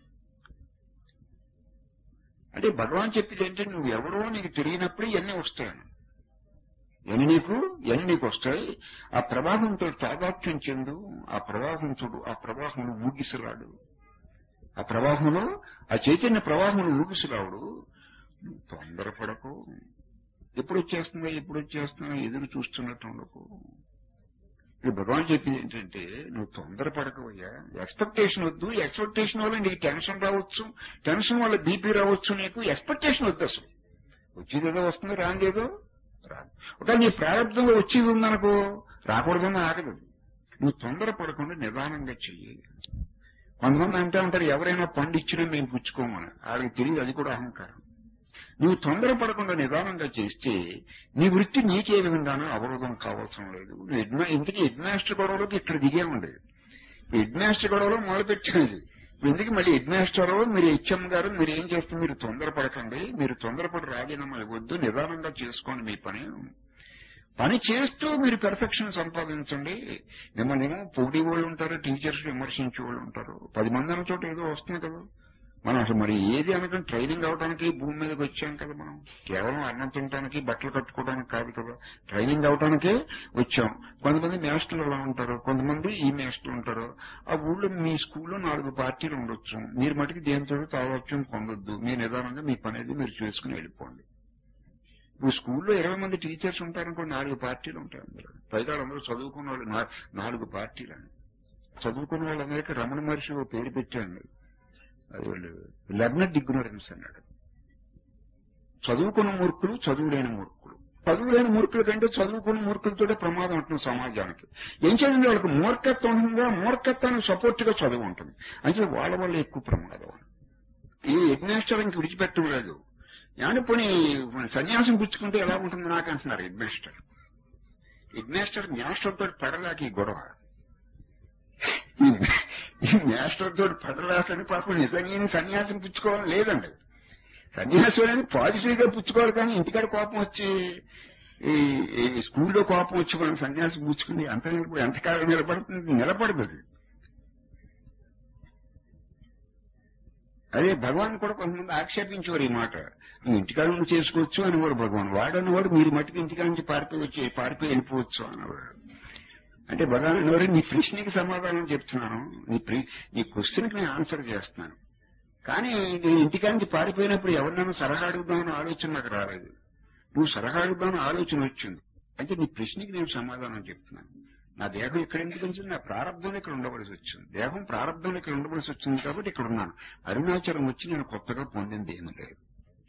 [SPEAKER 1] అంటే భగవాన్ చెప్పేది ఏంటంటే నువ్వు ఎవరో నీకు తెలియనప్పుడు ఇవన్నీ వస్తాయని ఎన్ని నీకు ఎన్ని నీకు వస్తాయి ఆ ప్రవాహంతో తాదాత్యం చెందు ఆ ప్రవాహం చూడు ఆ ప్రవాహంలో ఊగిసలాడు ఆ ప్రవాహంలో ఆ చైతన్య ప్రవాహంలో ఊగిసలాడు నువ్వు తొందరపడకు ఎప్పుడు వచ్చేస్తుందో ఎప్పుడు వచ్చేస్తుందో ఎదురు చూస్తున్నట్టు ఉండకు ఇప్పుడు భగవాన్ చెప్పింది ఏంటంటే నువ్వు తొందరపడకవయ్యా ఎక్స్పెక్టేషన్ వద్దు ఎక్స్పెక్టేషన్ వల్ల నీకు టెన్షన్ రావచ్చు టెన్షన్ వల్ల బీపీ రావచ్చు నీకు ఎక్స్పెక్టేషన్ వద్దు అసలు వచ్చేదేదో వస్తుంది రానిదేదో రాదు ఒక నీ ప్రారంభంలో వచ్చేది ఉందనుకో రాకూడదని ఆగదు నువ్వు తొందరపడకుండా నిదానంగా చెయ్యి కొంతమంది అంటే ఉంటారు ఎవరైనా పండు ఇచ్చినా మేము పుచ్చుకోమని వాళ్ళకి తెలియదు అది కూడా అహంకారం నువ్వు తొందరపడకుండా నిదానంగా చేస్తే నీ వృత్తి నీకే విధంగానూ అవరోధం కావాల్సిన లేదు నువ్వు హెడ్ మా- ఇంతకీ హెడ్ మాస్టర్ గొడవలోకి ఇక్కడ దిగే ఉండేది హెడ్ మాస్టర్ గొడవలో మొదలుపెట్టినది ఇప్పుడు ఎందుకు మళ్ళీ హెడ్ మాస్టర్ మీరు హెచ్ఎం గారు మీరు ఏం చేస్తారు మీరు తొందరపడకండి మీరు తొందరపడి రాజీనామా ఇవ్వద్దు నిదానంగా చేసుకోండి మీ పని పని చేస్తూ మీరు పెర్ఫెక్షన్ సంపాదించండి మిమ్మల్ని ఏమో పొగిడి వాళ్ళు ఉంటారు టీచర్స్ విమర్శించే వాళ్ళు ఉంటారు పది మంది అన్న చోట ఏదో వస్తుంది కదా మనం అసలు మరి ఏది అనకుండా ట్రైనింగ్ అవడానికి భూమి మీదకి వచ్చాం కదా మనం కేవలం అన్నం తినడానికి బట్టలు కట్టుకోవడానికి కాదు కదా ట్రైనింగ్ అవడానికే వచ్చాం కొంతమంది మేస్టర్లు అలా ఉంటారు కొంతమంది ఈ మేస్టర్లు ఉంటారు ఆ ఊళ్ళో మీ స్కూల్లో నాలుగు పార్టీలు ఉండొచ్చు మీరు మటుకు దేనితో తాగొచ్చు పొందొద్దు మీ నిదానంగా మీ పని అనేది మీరు చేసుకుని వెళ్ళిపోండి ఇప్పుడు స్కూల్లో ఇరవై మంది టీచర్స్ ఉంటారనుకోండి నాలుగు పార్టీలు ఉంటాయి అందరూ పైగా అందరూ చదువుకున్న వాళ్ళు నా- నాలుగు పార్టీలు అని చదువుకున్న వాళ్ళందరికీ రమణ మహర్షి ఓ పేరు పెట్టాను అది వాళ్ళు లెర్నడ్ ఇగ్నోరెన్స్ అన్నాడు చదువుకున్న మూర్ఖులు చదువులేని మూర్ఖులు చదువులేని మూర్ఖుల కంటే చదువుకున్న మూర్ఖులతోటే ప్రమాదం ఉంటుంది సమాజానికి ఏం చేయండి వాళ్ళకి మూర్ఖత్వం ఉంటుందా మూర్ఖత్వానికి సపోర్ట్ గా చదువు ఉంటుంది అంటే వాళ్ళ వల్ల ఎక్కువ ప్రమాదం ఈ అడ్మినిస్ట్రేషన్ విడిచిపెట్టడం లేదు ఏమని పోనీ సన్యాసం పుచ్చుకుంటే ఎలా ఉంటుంది నాకు అంటున్నారు అడ్మినిస్టర్ అడ్మినిస్టర్ మాస్టర్ తోటి పడలేక ఈ గొడవ ఈ ఈ మాస్టర్ తోటి పడలేకని పాపం నిజంగా సన్యాసం పుచ్చుకోవాలని లేదండి సన్యాసం అనేది పాజిటివ్ గా పుచ్చుకోవాలి కానీ ఇంటికాడ కోపం వచ్చి ఈ ఈ స్కూల్లో కోపం వచ్చి మనం సన్యాసం పుచ్చుకుని అంత నిలబడి ఎంతకాలం నిలబడుతుంది నిలబడదు అది అదే భగవాన్ కూడా కొంతమంది ఆక్షేపించేవారు ఈ మాట నువ్వు ఇంటికాడ నుంచి చేసుకోవచ్చు అనేవాడు భగవాన్ వాడు అనేవాడు మీరు మట్టుకు ఇంటికాడ నుంచి పారిపోయి వచ్చి పారిపోయి వెళ్ళిపోవచ్చు అనేవాడు అంటే భగవాన్ అనేవాడు నీ ప్రశ్నకి సమాధానం చెప్తున్నాను నీ ప్రి నీ క్వశ్చన్కి నేను ఆన్సర్ చేస్తున్నాను కానీ నేను ఇంటికాడ నుంచి పారిపోయినప్పుడు ఎవరినైనా సలహా అడుగుదామని ఆలోచన నాకు రాలేదు నువ్వు సలహా అడుగుదామని ఆలోచన వచ్చింది అయితే నీ ప్రశ్నకి నేను సమాధానం చెప్తున్నాను నా దేహం ఇక్కడ ఎందుకు వచ్చింది నా ప్రారంభంలో ఇక్కడ ఉండవలసి వచ్చింది దేహం ప్రారంభంలో ఇక్కడ ఉండవలసి వచ్చింది కాబట్టి ఇక్కడ ఉన్నాను అరుణాచలం వచ్చి నేను కొత్తగా పొందింది ఏమీ లేదు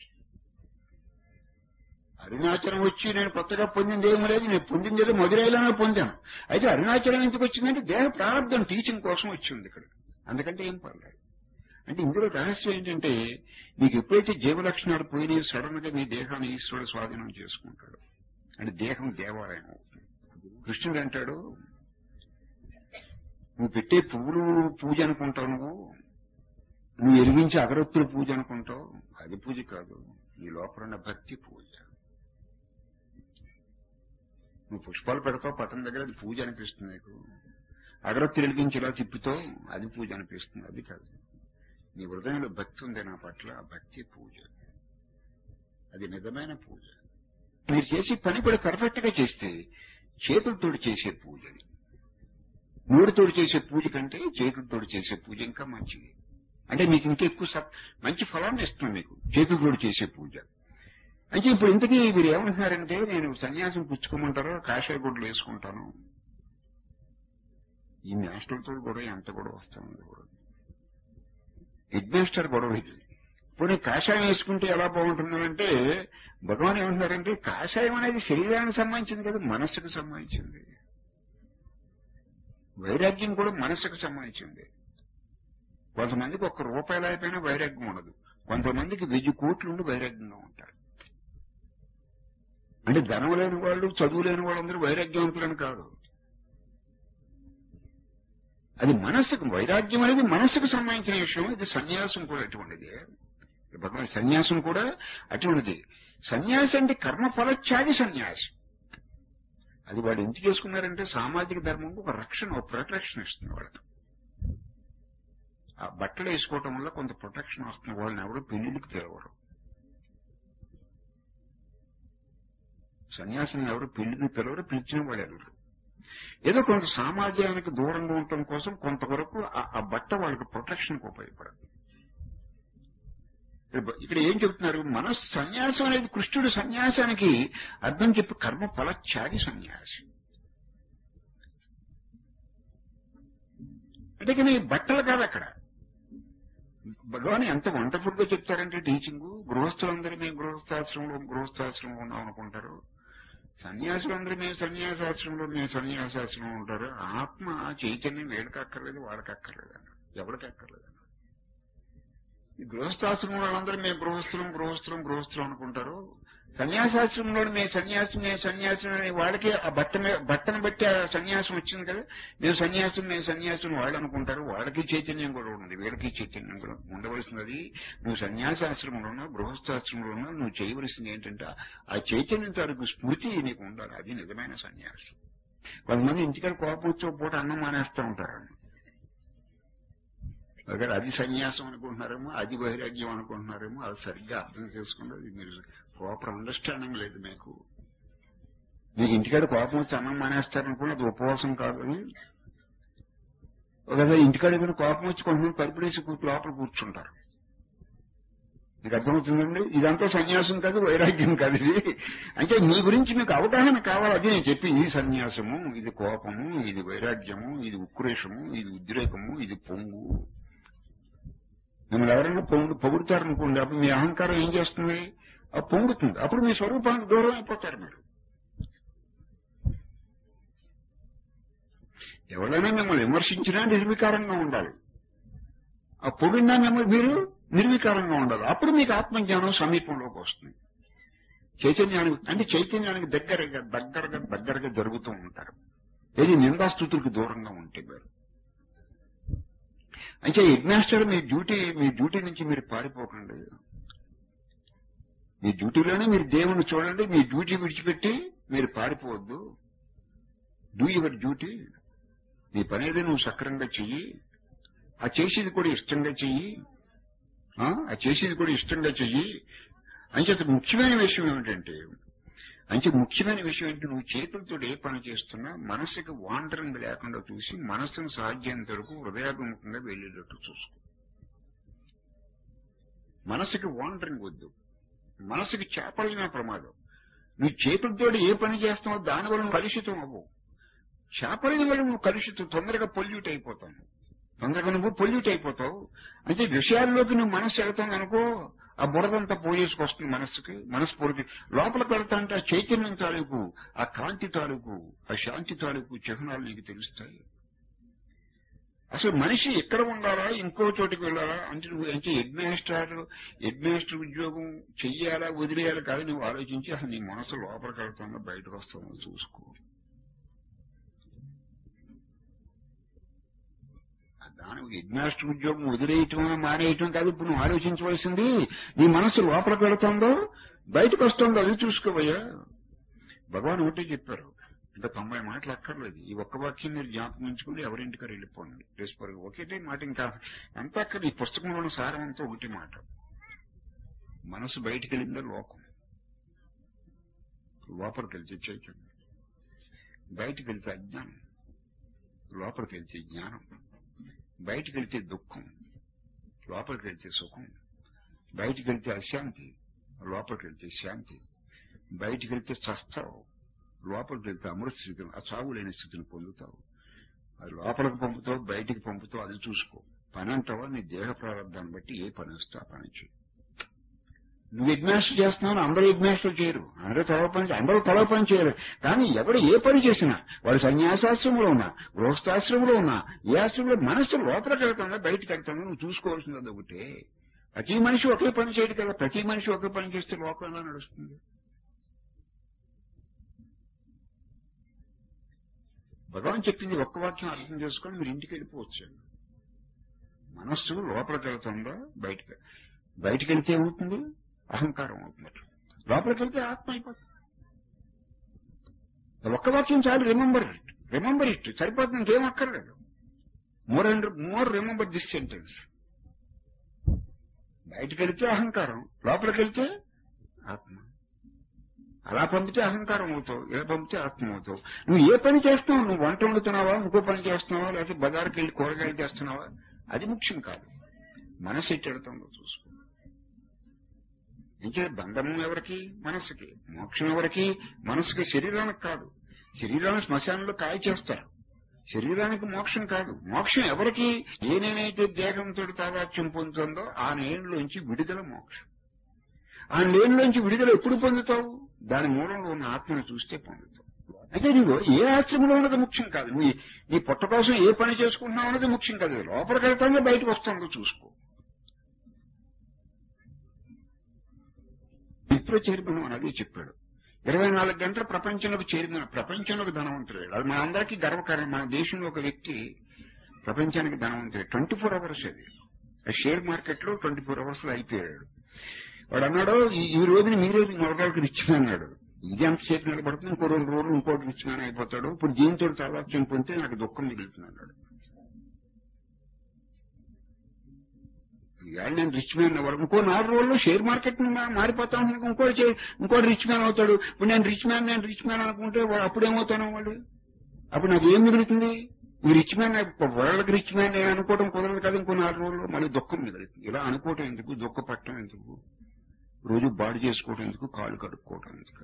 [SPEAKER 1] అరుణాచలం వచ్చి నేను కొత్తగా పొందింది ఏమీ లేదు నేను పొందింది ఏదో మధురైలోనే పొందాను అయితే అరుణాచలం ఎందుకు వచ్చిందంటే దేహ ప్రారంభం టీచింగ్ కోసం వచ్చింది ఇక్కడ అందుకంటే ఏం పర్లేదు అంటే ఇందులో రహస్యం ఏంటంటే మీకు ఎప్పుడైతే జీవలక్షణాలు పోయినాయి సడన్ గా మీ దేహాన్ని ఈశ్వరుడు స్వాధీనం చేసుకుంటాడు అంటే దేహం దేవాలయం అవుతుంది కృష్ణుడు అంటాడు నువ్వు పెట్టే పువ్వులు పూజ అనుకుంటావు నువ్వు నువ్వు ఎరిగించే అగరత్తుల పూజ అనుకుంటావు అది పూజ కాదు నీ లోపల ఉన్న భక్తి పూజ నువ్వు పుష్పాలు పెడతావు పట్టణం దగ్గర అది పూజ అనిపిస్తుంది నీకు అగరత్తులు వెలిగించి ఇలా తిప్పుతావు అది పూజ అనిపిస్తుంది అది కాదు నీ హృదయంలో భక్తి ఉంది నా పట్ల ఆ భక్తి పూజ అది నిజమైన పూజ మీరు చేసే పని కూడా పర్ఫెక్ట్ గా చేస్తే చేతులతోటి చేసే పూజ అది నోటితోటి చేసే పూజ కంటే చేతులతోటి చేసే పూజ ఇంకా మంచిది అంటే మీకు ఇంకా ఎక్కువ సత్- మంచి ఫలాన్ని ఇస్తుంది మీకు చేతులతోటి చేసే పూజ అంటే ఇప్పుడు ఇంతకీ మీరు ఏమంటున్నారంటే నేను సన్యాసం పుచ్చుకోమంటారో కాషాయ గుడ్లు వేసుకుంటాను ఈ మాస్టర్తో కూడా ఎంత కూడా వస్తాను కూడా హెడ్ మాస్టర్ గొడవ ఇది పోనీ కాషాయం వేసుకుంటే ఎలా బాగుంటుందంటే భగవాన్ ఏమంటున్నారంటే కాషాయం అనేది శరీరానికి సంబంధించింది కదా మనస్సుకు సంబంధించింది వైరాగ్యం కూడా మనస్సుకు సంబంధించింది కొంతమందికి ఒక్క రూపాయలు అయిపోయినా వైరాగ్యం ఉండదు కొంతమందికి వెయ్యి కోట్లు ఉండి వైరాగ్యంగా ఉంటారు అంటే ధనం లేని వాళ్ళు చదువు లేని వాళ్ళందరూ వైరాగ్యవంతులని కాదు అది మనస్సుకు వైరాగ్యం అనేది మనస్సుకు సంబంధించిన విషయం ఇది సన్యాసం కూడా అటువంటిది భగవాన్ సన్యాసం కూడా అటువంటిది సన్యాసి అంటే కర్మఫలత్యాగి సన్యాసి అది వాడు ఎందుకు చేసుకున్నారంటే సామాజిక ధర్మంకు ఒక రక్షణ ఒక ప్రొటెక్షన్ ఇస్తుంది వాళ్ళకి ఆ బట్టలు వేసుకోవటం వల్ల కొంత ప్రొటెక్షన్ వస్తుంది వాళ్ళని ఎవరు పెళ్లికి తెలవరు సన్యాసిని ఎవరు పెళ్లికి పిలవరు పిలిచిన వాళ్ళు ఎవరు ఏదో కొంత సమాజానికి దూరంగా ఉండటం కోసం కొంతవరకు ఆ- ఆ బట్ట వాళ్ళకి ప్రొటెక్షన్కి ఉపయోగపడదు ఇక్కడ ఏం చెప్తున్నారు మనస్సు సన్యాసం అనేది కృష్ణుడు సన్యాసానికి అర్థం చెప్పి కర్మ ఫలత్యాగి సన్యాసి అంటే కానీ బట్టలు కాదు అక్కడ భగవాన్ ఎంత వండర్ఫుల్ గా చెప్తారంటే టీచింగ్ గృహస్థులందరూ మేము గృహస్థాశ్రమంలో గృహస్థాశ్రమంలో ఉన్నాం అనుకుంటారు సన్యాసులందరూ మేము సన్యాసాశ్రమంలో మేము సన్యాసాశ్రమం ఉంటారు ఆత్మ చైతన్యం వీళ్ళకి అక్కర్లేదు వాళ్ళకి అక్కర్లేదు అన్న ఎవరికి అక్కర్లేదు అన్న ఈ గృహస్థాశ్రమం వాళ్ళందరూ మేము గృహస్థులం గృహస్థులం గృహస్థులం అనుకుంటారు సన్యాసాశ్రమంలో మేము సన్యాసం మేము సన్యాసం అని వాళ్ళకి ఆ బట్ట మీద బట్టను బట్టి ఆ సన్యాసం వచ్చింది కదా మేము సన్యాసం మేము సన్యాసం వాళ్ళు అనుకుంటారు వాళ్ళకి చైతన్యం కూడా ఉన్నది వీళ్ళకి చైతన్యం కూడా ఉండవలసినది నువ్వు సన్యాసాశ్రమంలో ఉన్నా గృహస్థాశ్రమంలో ఉన్నా నువ్వు చేయవలసింది ఏంటంటే ఆ చైతన్యం తాలూకు స్మృతి నీకు ఉండాలి అది నిజమైన సన్యాసం కొంతమంది ఇంటికాడ కోపం వచ్చే పూట అన్నం మానేస్తూ ఉంటారు ఒకవేళ అది సన్యాసం అనుకుంటున్నారేమో అది వైరాగ్యం అనుకుంటున్నారేమో అది సరిగ్గా అర్థం చేసుకుంటే మీరు ప్రాపర్ అండర్స్టాండింగ్ లేదు మీకు మీకు ఇంటికాడ కోపం వచ్చి అన్నం మానేస్తారనుకున్న అది ఉపవాసం కాదు అని ఒకవేళ ఇంటికాడ ఏదైనా కోపం వచ్చి కొంతమంది పరిపడేసి కూ- లోపల కూర్చుంటారు మీకు అర్థమవుతుందండి ఇదంతా సన్యాసం కాదు వైరాగ్యం కాదు ఇది అంటే మీ గురించి మీకు అవగాహన కావాలి అది నేను చెప్పి ఇది సన్యాసము ఇది కోపము ఇది వైరాగ్యము ఇది ఉక్రేషము ఇది ఉద్రేకము ఇది పొంగు మిమ్మల్ని ఎవరైనా పొంగు పొగుడుతారనుకోండి అప్పుడు మీ అహంకారం ఏం చేస్తుంది ఆ పొంగుతుంది అప్పుడు మీ స్వరూపానికి దూరం అయిపోతారు మీరు ఎవరైనా మిమ్మల్ని విమర్శించినా నిర్వికారంగా ఉండాలి ఆ పొగిడినా మిమ్మల్ని మీరు నిర్వికారంగా ఉండాలి అప్పుడు మీకు ఆత్మజ్ఞానం సమీపంలోకి వస్తుంది చైతన్యానికి అంటే చైతన్యానికి దగ్గరగా దగ్గరగా దగ్గరగా జరుగుతూ ఉంటారు ఏది నిందాస్తుతులకు దూరంగా ఉంటే మీరు అంటే హెడ్ మాస్టర్ మీ డ్యూటీ మీ డ్యూటీ నుంచి మీరు పారిపోకండి మీ డ్యూటీలోనే మీరు దేవుణ్ణి చూడండి మీ డ్యూటీ విడిచిపెట్టి మీరు పారిపోవద్దు డూ యువర్ డ్యూటీ నీ పని ఏదో నువ్వు సక్రంగా చెయ్యి ఆ చేసేది కూడా ఇష్టంగా చెయ్యి ఆ ఆ చేసేది కూడా ఇష్టంగా చెయ్యి అంచేత ముఖ్యమైన విషయం ఏమిటంటే అంటే ముఖ్యమైన విషయం ఏంటి నువ్వు చేతులతో ఏ పని చేస్తున్నా మనసుకి వాండరింగ్ లేకుండా చూసి మనస్సును సాధ్యంత వరకు హృదయాభిముఖంగా వెళ్ళేటట్టు చూసుకో మనసుకి వాండరింగ్ వద్దు మనసుకి చేపలిన ప్రమాదం నువ్వు చేతులతో ఏ పని చేస్తావో దానివల్ల నువ్వు కలుషితం అవ్వవు చేపలిన వల్ల నువ్వు కలుషితం తొందరగా పొల్యూట్ అయిపోతావు తొందరగా నువ్వు పొల్యూట్ అయిపోతావు అంటే విషయాల్లోకి నువ్వు మనసు వెళ్తాను అనుకో ఆ బురదంతా పోయేసుకొస్తుంది మనస్సుకి మనస్ఫూర్తి లోపలికి వెళ్తా అంటే ఆ చైతన్యం తాలూకు ఆ కాంతి తాలూకు ఆ శాంతి తాలూకు చిహ్నాలు నీకు తెలుస్తాయి అసలు మనిషి ఎక్కడ ఉండాలా ఇంకో చోటికి వెళ్ళాలా అంటే నువ్వు అంటే అడ్మినిస్ట్రేటర్ అడ్మినిస్ట్రేటర్ ఉద్యోగం చెయ్యాలా వదిలేయాలా కాదు నువ్వు ఆలోచించి అసలు నీ మనసు లోపలికి వెళ్తానో బయటకు వస్తానో చూసుకో దానికి హెడ్మాస్టర్ ఉద్యోగం వదిలేయటం మానేయటం కాదు ఇప్పుడు నువ్వు ఆలోచించవలసింది నీ మనసు లోపలికి వెళుతుందో బయటకు వస్తుందో అది చూసుకోవయ్యా భగవాన్ ఒకటే చెప్పారు ఇంకా తొంభై మాటలు అక్కర్లేదు ఈ ఒక్క వాక్యం మీరు జ్ఞాపకం ఉంచుకుని ఎవరింటికారు వెళ్ళిపోండి రేసు ఒకటే మాట ఇంకా ఎంత అక్కడ ఈ పుస్తకంలోని సారం అంతా ఒకటి మాట మనసు బయటికి వెళ్ళిందో లోకం లోపలికి వెళ్తే చైతన్యం బయటికి వెళ్తే అజ్ఞానం లోపలికి వెళ్తే జ్ఞానం బయటికి వెళ్తే దుఃఖం లోపలికి వెళ్తే సుఖం బయటికి వెళ్తే అశాంతి లోపలికి వెళ్తే శాంతి బయటికి వెళ్తే చస్తావు లోపలికి వెళ్తే అమృత స్థితిని ఆ చావు లేని స్థితిని పొందుతావు అది లోపలికి పంపుతావు బయటికి పంపుతావు అది చూసుకో పని అంటావా నీ దేహ ప్రారంభాన్ని బట్టి ఏ పని వస్తే ఆ పని చేయి నువ్వు యజ్ఞాస్టర్ చేస్తున్నావు అందరూ యజ్ఞాస్టర్ చేయరు అందరూ తల పని అందరూ తల పని చేయరు కానీ ఎవడు ఏ పని చేసినా వాడు సన్యాసాశ్రమంలో ఉన్నా గృహస్థాశ్రమంలో ఉన్నా ఏ ఆశ్రమంలో మనస్సు లోపలికి వెళ్తుందా బయటకు వెళ్తుందా నువ్వు చూసుకోవాల్సింది అది ఒకటే ప్రతి మనిషి ఒకే పని చేయడు కదా ప్రతి మనిషి ఒకే పని చేస్తే లోకం ఎలా నడుస్తుంది భగవాన్ చెప్పింది ఒక్క వాక్యం అర్థం చేసుకొని మీరు ఇంటికి వెళ్ళిపోవచ్చు మనస్సు లోపలికి వెళ్తుందో బయటకు బయటికి వెళ్తే ఏమవుతుంది అహంకారం అవుతుంది లోపలికి వెళ్తే ఆత్మ అయిపోతుంది ఒక్క వాక్యం చాలు రిమెంబర్ ఇట్ రిమెంబర్ ఇట్ సరిపోతుంది ఇంకేం అక్కర్లేదు more and more remember this sentence బయటికి వెళ్తే అహంకారం లోపలికి వెళ్తే ఆత్మ అలా పంపితే అహంకారం అవుతావు ఇలా పంపితే ఆత్మ అవుతావు నువ్వు ఏ పని చేస్తున్నావు నువ్వు వంట వండుతున్నావా ఇంకో పని చేస్తున్నావా లేకపోతే బజార్కి వెళ్ళి కూరగాయలు చేస్తున్నావా అది ముఖ్యం కాదు మనసు ఎట్టెడుతుందో చూసుకో ఇంకే బంధము ఎవరికి మనసుకి మోక్షం ఎవరికి మనసుకి శరీరానికి కాదు శరీరాన్ని శ్మశానంలో కాయ చేస్తారు శరీరానికి మోక్షం కాదు మోక్షం ఎవరికి ఏ నేనైతే దేహంతో తాదాత్యం పొందుతుందో ఆ నేనులోంచి విడుదల మోక్షం ఆ నేనులోంచి విడుదల ఎప్పుడు పొందుతావు దాని మూలంలో ఉన్న ఆత్మను చూస్తే పొందుతావు అయితే నువ్వు ఏ ఆశ్రమంలో ఉన్నది ముఖ్యం కాదు నీ నీ పొట్ట కోసం ఏ పని చేసుకుంటున్నావు అన్నది ముఖ్యం కాదు లోపలికి వెళ్తాందో బయటకు వస్తుందో చూసుకో విప్రో చైర్మన్ అని అదే చెప్పాడు ఇరవై నాలుగు గంటల ప్రపంచంలోకి చేరిన ప్రపంచంలోకి ధనవంతుడు అది మన అందరికీ గర్వకారణం మన దేశంలో ఒక వ్యక్తి ప్రపంచానికి ధనవంతుడు ట్వంటీ ఫోర్ అవర్స్ అది ఆ షేర్ మార్కెట్ లో ట్వంటీ ఫోర్ అవర్స్ లో అయిపోయాడు వాడు అన్నాడు ఈ- ఈ రోజున మీరే మొదలకి రిచ్ అన్నాడు ఇది ఎంతసేపు నిలబడుతుంది ఇంకో రెండు రోజులు ఇంకోటి రిచ్ మ్యాన్ అయిపోతాడు ఇప్పుడు దీంతో తాదాత్యం పొందితే నాకు దుఃఖం మిగులుతుంది అన్నాడు ఇవాళ నేను రిచ్ మ్యాన్ అవ్వడు ఇంకో నాలుగు రోజుల్లో షేర్ మార్కెట్ ని మా- మారిపోతా ఉంటాను ఇంకో ఇంకోటి రిచ్ మ్యాన్ అవుతాడు ఇప్పుడు నేను రిచ్ మ్యాన్ నేను రిచ్ మ్యాన్ అనుకుంటే వా- అప్పుడు ఏమవుతాను వాడు అప్పుడు నాకు ఏం మిగులుతుంది ఈ రిచ్ మ్యాన్ వరల్డ్కి రిచ్ మ్యాన్ నేను అనుకోవడం కుదరదు కదా ఇంకో నాలుగు రోజుల్లో మళ్ళీ దుఃఖం మిగులుతుంది ఇలా అనుకోవటం ఎందుకు దుఃఖపడటం ఎందుకు రోజు బాడీ చేసుకోవటం ఎందుకు కాళ్ళు కడుక్కోవటం ఎందుకు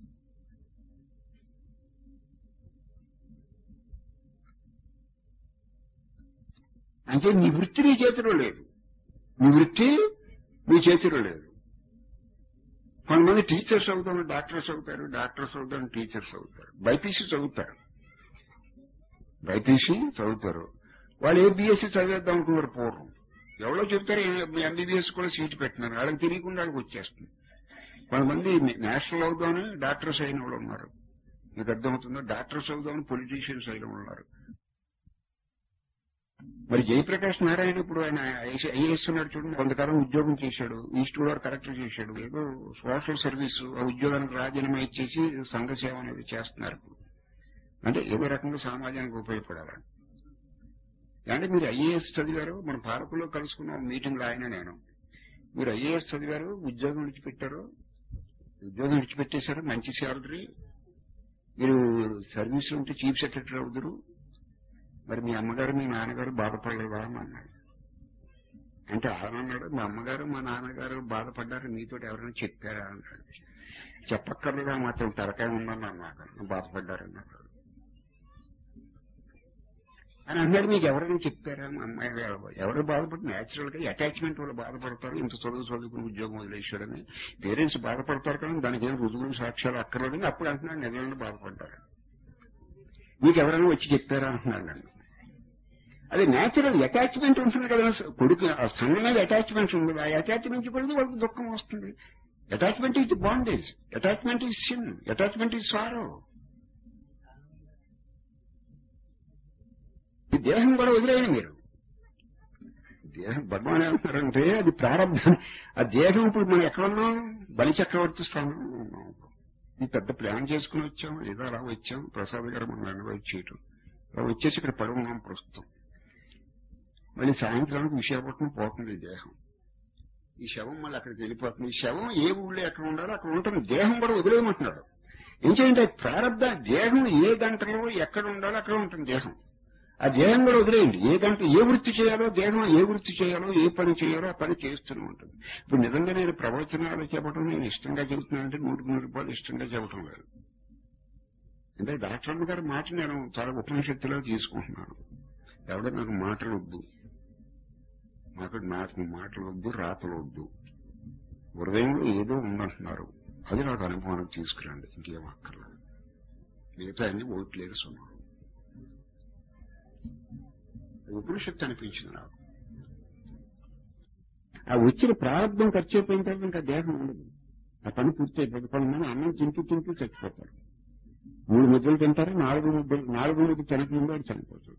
[SPEAKER 1] అంటే నీ వృత్తి నీ చేతిలో లేదు నీ వృత్తి నీ చేతిలో లేదు కొంతమంది టీచర్స్ అవుతారు డాక్టర్స్ అవుతారు డాక్టర్స్ అవుతారు టీచర్స్ అవుతారు బైపీసీ చదువుతారు బైపీసీ చదువుతారు వాళ్ళు ఏ బీఎస్సీ చదివేద్దాం అనుకున్నారు పూర్వం ఎవరో చెప్తారు ఎంబీబీఎస్ కూడా సీట్ పెట్టినారు వాళ్ళకి తెలియకుండా వాళ్ళకి వచ్చేస్తుంది కొంతమంది నేషనల్ అవుదామని డాక్టర్స్ అయిన వాళ్ళు ఉన్నారు మీకు అర్థమవుతుందో డాక్టర్స్ అవుదామని పొలిటీషియన్స్ అయిన వాళ్ళు ఉన్నారు మరి జయప్రకాష్ నారాయణ ఇప్పుడు ఆయన ఐఏఎస్ ఉన్నాడు చూడండి కొంతకాలం ఉద్యోగం చేశాడు ఈస్ట్ గోదావరి కలెక్టర్ చేశాడు ఏదో సోషల్ సర్వీస్ ఆ ఉద్యోగానికి రాజీనామా ఇచ్చేసి సంఘ సేవ అనేది చేస్తున్నారు ఇప్పుడు అంటే ఏదో రకంగా సమాజానికి ఉపయోగపడాలని అంటే మీరు ఐఏఎస్ చదివారు మన పాలకుల్లో కలుసుకున్న మీటింగ్ లో ఆయన నేను మీరు ఐఏఎస్ చదివారు ఉద్యోగం విడిచిపెట్టారు ఉద్యోగం విడిచిపెట్టేశారు మంచి శాలరీ మీరు సర్వీస్ లో ఉంటే చీఫ్ సెక్రటరీ అవుతారు మరి మీ అమ్మగారు మీ నాన్నగారు బాధపడలేదా అని అన్నాడు అంటే ఆయన అన్నాడు మా అమ్మగారు మా నాన్నగారు బాధపడ్డారు మీతో ఎవరైనా చెప్పారా అన్నాడు చెప్పక్కర్లేదా మాత్రం తరకాయ ఉందని అన్నాడు బాధపడ్డారన్నాడు అని అన్నాడు మీకు ఎవరైనా చెప్పారా మా అమ్మాయి ఎవరు బాధపడి నేచురల్ గా అటాచ్మెంట్ వల్ల బాధపడతారు ఇంత చదువు చదువుకుని ఉద్యోగం వదిలేశాడని పేరెంట్స్ బాధపడతారు కానీ దానికి ఏం రుజువులు సాక్ష్యాలు అక్కర్లేదని అప్పుడు అంటున్నాడు నిజంగా బాధపడ్డారు మీకు ఎవరైనా వచ్చి చెప్పారా అంటున్నాడు నన్ను అది నేచురల్ అటాచ్మెంట్ ఉంటుంది కదా కొడుకు ఆ సంఘ మీద అటాచ్మెంట్ ఉంది ఆ అటాచ్మెంట్ పడితే వాళ్ళకి దుఃఖం వస్తుంది attachment is bondage attachment is sin attachment is sorrow ఈ దేహం కూడా వదిలేయండి మీరు దేహం భగవాన్ ఏమంటారంటే అది ప్రారంభం ఆ దేహం ఇప్పుడు మనం ఎక్కడ ఉన్నాం బలి చక్రవర్తి స్థానంలో ఉన్నాం ఈ పెద్ద ప్లాన్ చేసుకుని వచ్చాం ఏదో అలా వచ్చాం ప్రసాద్ గారు మనం ఇన్వైట్ చేయటం అలా వచ్చేసి ఇక్కడ పడి ఉన్నాం ప్రస్తుతం మళ్ళీ సాయంత్రానికి విశాఖపట్నం పోతుంది ఈ దేహం ఈ శవం మళ్ళీ అక్కడికి వెళ్ళిపోతుంది ఈ శవం ఏ ఊళ్ళో ఎక్కడ ఉండాలో అక్కడ ఉంటుంది దేహం కూడా వదిలేయమంటున్నాడు ఏం చేయండి ప్రారంభ దేహం ఏ గంటలో ఎక్కడ ఉండాలో అక్కడ ఉంటుంది దేహం ఆ దేహం కూడా వదిలేయండి ఏ గంట ఏ వృత్తి చేయాలో దేహం ఏ వృత్తి చేయాలో ఏ పని చేయాలో ఆ పని చేస్తూనే ఉంటుంది ఇప్పుడు నిజంగా నేను ప్రవచనాలు చెప్పడం నేను ఇష్టంగా చెబుతున్నానంటే నూటికి నూరు రూపాయలు ఇష్టంగా చెప్పడం లేదు అంటే డాక్టర్ గారి మాట నేను చాలా ఉపనిషత్తులో తీసుకుంటున్నాను ఎవడో నాకు మాటలు వద్దు నాకు నాకు మాటలు వద్దు రాతలు వద్దు హృదయంలో ఏదో ఉందంటున్నారు అది నాకు అనుభవానికి తీసుకురండి ఇంకేం అక్కర్లేదు మిగతా అన్ని ఓట్లేదు సున్నాడు ఉపనిషత్తు అనిపించింది నాకు ఆ వచ్చిన ప్రారంభం ఖర్చు అయిపోయిన తర్వాత ఇంకా దేహం ఉండదు ఆ పని పూర్తి అయిపోతుంది కొంతమంది అన్నం తింటూ తింటూ చచ్చిపోతారు మూడు ముద్దలు తింటారు నాలుగు ముద్దలు నాలుగు ముద్దలు తినకముందు వాడు చనిపోతాడు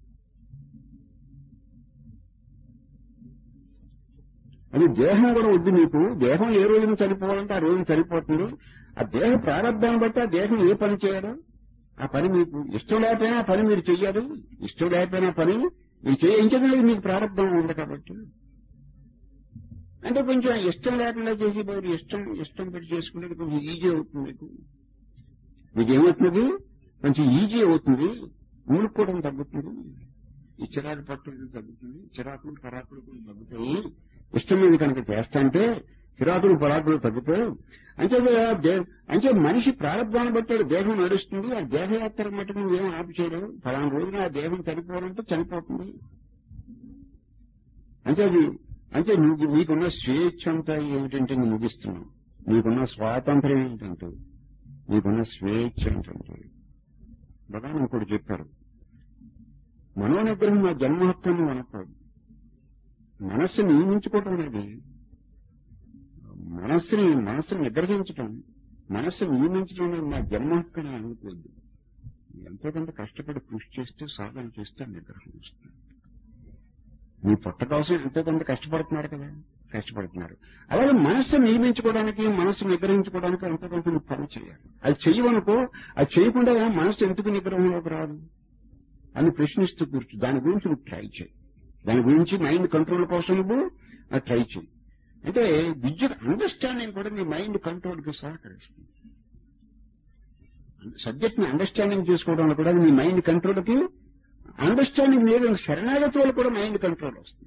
[SPEAKER 1] అది దేహం కూడా వద్దు మీకు దేహం ఏ రోజున చనిపోవాలంటే ఆ రోజున చనిపోతుంది ఆ దేహ ప్రారంభాన్ని బట్టి ఆ దేహం ఏ పని చేయడం ఆ పని మీకు ఇష్టం లేకపోయినా ఆ పని మీరు చెయ్యాలి ఇష్టం లేకపోయినా ఆ పని మీరు చేయించగలిగి మీకు ప్రారంభం ఉంది కాబట్టి అంటే కొంచెం ఇష్టం లేకుండా చేసి బదులు ఇష్టం ఇష్టం పెట్టి చేసుకుంటే కొంచెం ఈజీ అవుతుంది మీకు మీకు ఏమవుతుంది కొంచెం ఈజీ అవుతుంది ఊరుకోవడం తగ్గుతుంది ఈ చిరాకు పట్టుదల తగ్గుతుంది చిరాకులు పరాకులు కూడా తగ్గుతాయి ఇష్టం మీద కనుక చేస్తాంటే చిరాకులు పరాకులు తగ్గుతాయి అంటే దే- అంటే మనిషి ప్రారంభాన్ని బట్టి దేహం నడుస్తుంది ఆ దేహయాత్ర మటుకు నువ్వేం ఆపు చేయలేవు ఫలానా రోజున ఆ దేహం చనిపోవాలంటే చనిపోతుంది అంటే అది అంటే నువ్వు నీకున్న స్వేచ్ఛ అంతా ఏమిటంటే నువ్వు ముగిస్తున్నావు నీకున్న స్వాతంత్ర్యం ఏంటంటే నీకున్న స్వేచ్ఛ ఏంటంటే భగవాన్ ఇంకోటి చెప్పారు మనోనిగ్రహం నా జన్మ హక్కు అని అనకూడదు మనస్సు నియమించుకోవటం అనేది మనస్సుని మనస్సుని నిగ్రహించటం మనస్సు నియమించడం అనేది నా జన్మ హక్కు అని అనుకోవద్దు ఎంతో కొంత కష్టపడి కృషి చేస్తే సాధన చేస్తే ఆ నిగ్రహం వస్తుంది మీ పొట్ట కోసం ఎంతో కొంత కష్టపడుతున్నారు కదా కష్టపడుతున్నారు అలాగే మనస్సు నియమించుకోవడానికి మనస్సు నిగ్రహించుకోవడానికి ఎంతో కొంత నువ్వు పని చేయాలి అది చెయ్యవనుకో అది చేయకుండా మనస్సు ఎందుకు నిగ్రహంలోకి రాదు అని ప్రశ్నిస్తూ కూర్చు దాని గురించి నువ్వు ట్రై చేయి దాని గురించి మైండ్ కంట్రోల్ కోసం నువ్వు అది ట్రై చేయి అంటే విద్య అండర్స్టాండింగ్ కూడా నీ మైండ్ కంట్రోల్ కి సహకరిస్తుంది సబ్జెక్ట్ ని అండర్స్టాండింగ్ చేసుకోవడంలో కూడా నీ మైండ్ కంట్రోల్ కి అండర్స్టాండింగ్ లేదు శరణాగతి వల్ల కూడా మైండ్ కంట్రోల్ వస్తుంది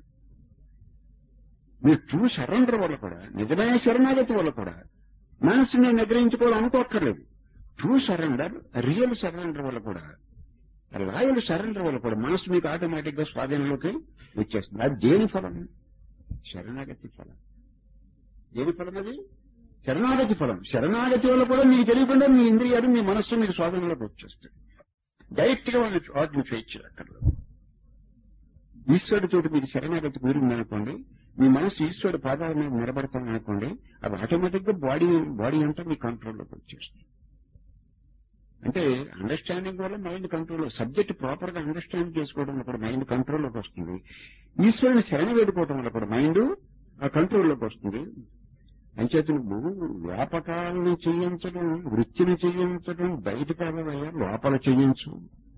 [SPEAKER 1] మీరు ట్రూ సరెండర్ వల్ల కూడా నిజమైన శరణాగతి వల్ల కూడా మనస్సుని నిగ్రహించుకోవాలి అనుకోక్కర్లేదు ట్రూ సరెండర్ రియల్ సరెండర్ వల్ల కూడా లాయల్ సరెండర్ వల్ల కూడా మనస్సు మీకు ఆటోమేటిక్ గా స్వాధీనంలోకి వచ్చేస్తుంది అది దేని ఫలం శరణాగతి ఫలం దేని ఫలం అది శరణాగతి ఫలం శరణాగతి వల్ల కూడా మీకు తెలియకుండా మీ ఇంద్రియాలు మీ మనస్సు మీకు స్వాధీనంలోకి వచ్చేస్తాయి డైరెక్ట్ గా వాళ్ళు వాటిని ఫేస్ చేయక్కర్లేదు ఈశ్వరుడి చోటు మీకు శరణాగతి కూరిందనుకోండి మీ మనసు ఈశ్వరుడు పాదాల మీద నిలబడతాను అనుకోండి అది ఆటోమేటిక్ గా బాడీ బాడీ అంతా మీ కంట్రోల్లోకి వచ్చేస్తుంది అంటే అండర్స్టాండింగ్ వల్ల మైండ్ కంట్రోల్ సబ్జెక్ట్ ప్రాపర్ గా అండర్స్టాండ్ చేసుకోవడం వల్ల కూడా మైండ్ కంట్రోల్లోకి వస్తుంది ఈశ్వరుని శరణ వేడుకోవడం వల్ల కూడా మైండ్ ఆ కంట్రోల్లోకి వస్తుంది అంచేత నువ్వు వ్యాపకాలను చేయించడం వృత్తిని చేయించడం బయట కాదయ్యా లోపల చేయించు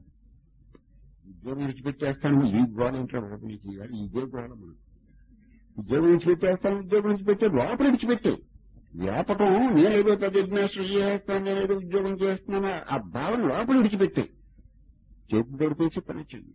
[SPEAKER 1] ఉద్యోగం విడిచిపెట్టేస్తాను ఈ గోళ ఇంట్లో లోపల చేయాలి ఇదే గోళ మనం ఉద్యోగం విడిచిపెట్టేస్తాను ఉద్యోగం విడిచిపెట్టే లోపల విడిచిపెట్టే వ్యాపకం నేనేదో పెద్ద అడ్మినిస్టర్ చేస్తాను నేనేదో ఉద్యోగం చేస్తున్నాను ఆ భావన లోపల విడిచిపెట్టే చేతి దొరికేసి పని చెయ్యి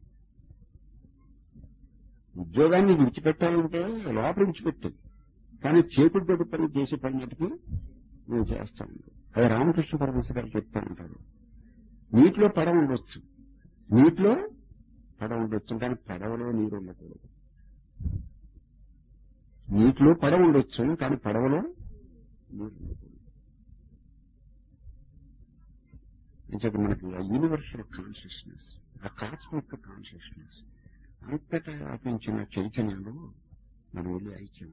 [SPEAKER 1] ఉద్యోగాన్ని విడిచిపెట్టాలంటే లోపల విడిచిపెట్టే కానీ చేతులతో పని చేసే పని మటుకు నేను చేస్తాను అది రామకృష్ణ పరమేశ్వర గారు చెప్తా ఉంటారు నీటిలో పడవ ఉండొచ్చు నీటిలో పడవ ఉండొచ్చు కానీ పడవలో నీరు ఉండకూడదు నీటిలో పడవ ఉండొచ్చు కానీ పడవలో నీరు ఉండకూడదు అంచేత మనకి ఆ యూనివర్సల్ కాన్షియస్నెస్ ఆ కాస్మిక్ కాన్షియస్నెస్ అంతటా వ్యాపించిన చైతన్యంలో మనం వెళ్ళి ఐక్యం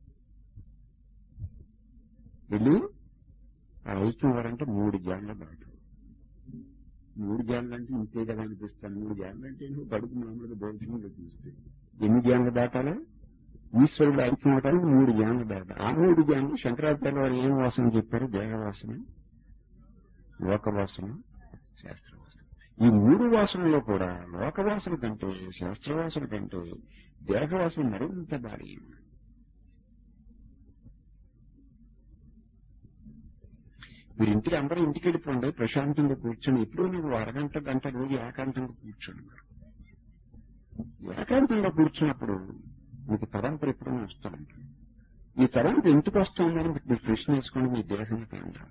[SPEAKER 1] వెళ్ళి ఆ ఐక్యం వారంటే మూడు జ్ఞానాలు దాటాలి మూడు జ్ఞానాలు అంటే ఇంతే కదా అనిపిస్తాను మూడు జ్ఞానాలు అంటే నువ్వు బడుకు మామూలుగా భవిష్యత్తులో చూస్తే ఎన్ని జ్ఞానాలు దాటాలి ఈశ్వరుడు ఐక్యం అవడానికి మూడు జ్ఞానాలు దాటాలి ఆ మూడు జ్ఞానాలు శంకరాచార్య వారు ఏం వాసన చెప్పారు దేహవాసన లోకవాసన శాస్త్రవాసన ఈ మూడు వాసనలో కూడా లోకవాసన కంటే శాస్త్రవాసన కంటే దేహవాసన మరింత భారీ మీరు ఇంటికి అందరూ ఇంటికి వెళ్ళిపోండి ప్రశాంతంగా కూర్చొని ఎప్పుడూ నువ్వు అరగంట గంట రోజు ఏకాంతంగా కూర్చోండి మీరు ఏకాంతంగా కూర్చున్నప్పుడు మీకు తలంపులు ఎప్పుడైనా వస్తూ ఉంటాయి ఈ తలంపు ఎందుకు వస్తుందని మీరు ప్రశ్న వేసుకొని మీ దేహానికి అంటారు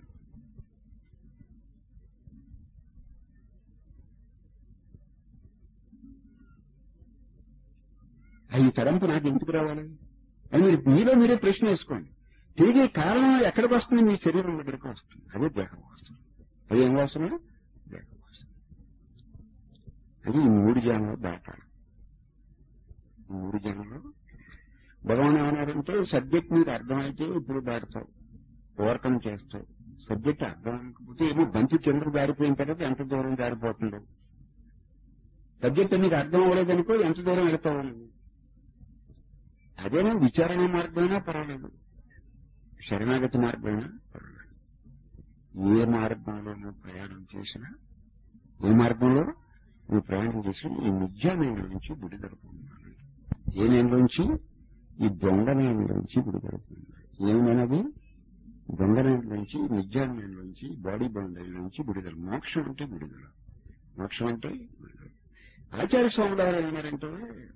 [SPEAKER 1] ఈ తలంపు నాకు ఎందుకు రావాలి అని మీరు మీలో మీరే ప్రశ్న వేసుకోండి తిరిగి కారణం ఎక్కడికి వస్తుంది మీ శరీరం దగ్గరికి వస్తుంది అదే దేహం వస్తుంది అది ఏం వాసన దేహం వాసన అది ఈ మూడు జనంలో దాటాలి ఈ మూడు జనంలో భగవాన్ ఏమన్నారంటే సబ్జెక్ట్ మీకు అర్థమైతే ఇప్పుడు దాటుతావు ఓవర్కమ్ చేస్తావు సబ్జెక్ట్ అర్థం కాకపోతే ఏమో బంతి కిందకు జారిపోయిన తర్వాత ఎంత దూరం జారిపోతుందో సబ్జెక్ట్ నీకు అర్థం అవ్వలేదనుకో ఎంత దూరం వెళ్తావు నువ్వు అదేనా విచారణ మార్గమైనా పర్వాలేదు శరణాగతి మార్గమైనా పర్వాలేదు ఏ మార్గంలో నువ్వు ప్రయాణం చేసినా ఏ మార్గంలో నువ్వు ప్రయాణం చేసినా ఈ మిథ్యా నేను నుంచి విడుదల పొందాలి ఏ నేనులోంచి ఈ దొంగ నేనులోంచి విడుదల పొందాలి ఏమైనది దొంగ నేనులోంచి మిథ్యా నేనులోంచి బాడీ బౌండరీ నుంచి విడుదల మోక్షం అంటే విడుదల మోక్షం అంటే విడుదల ఆచార్య స్వాములు వారు ఏమన్నారంటే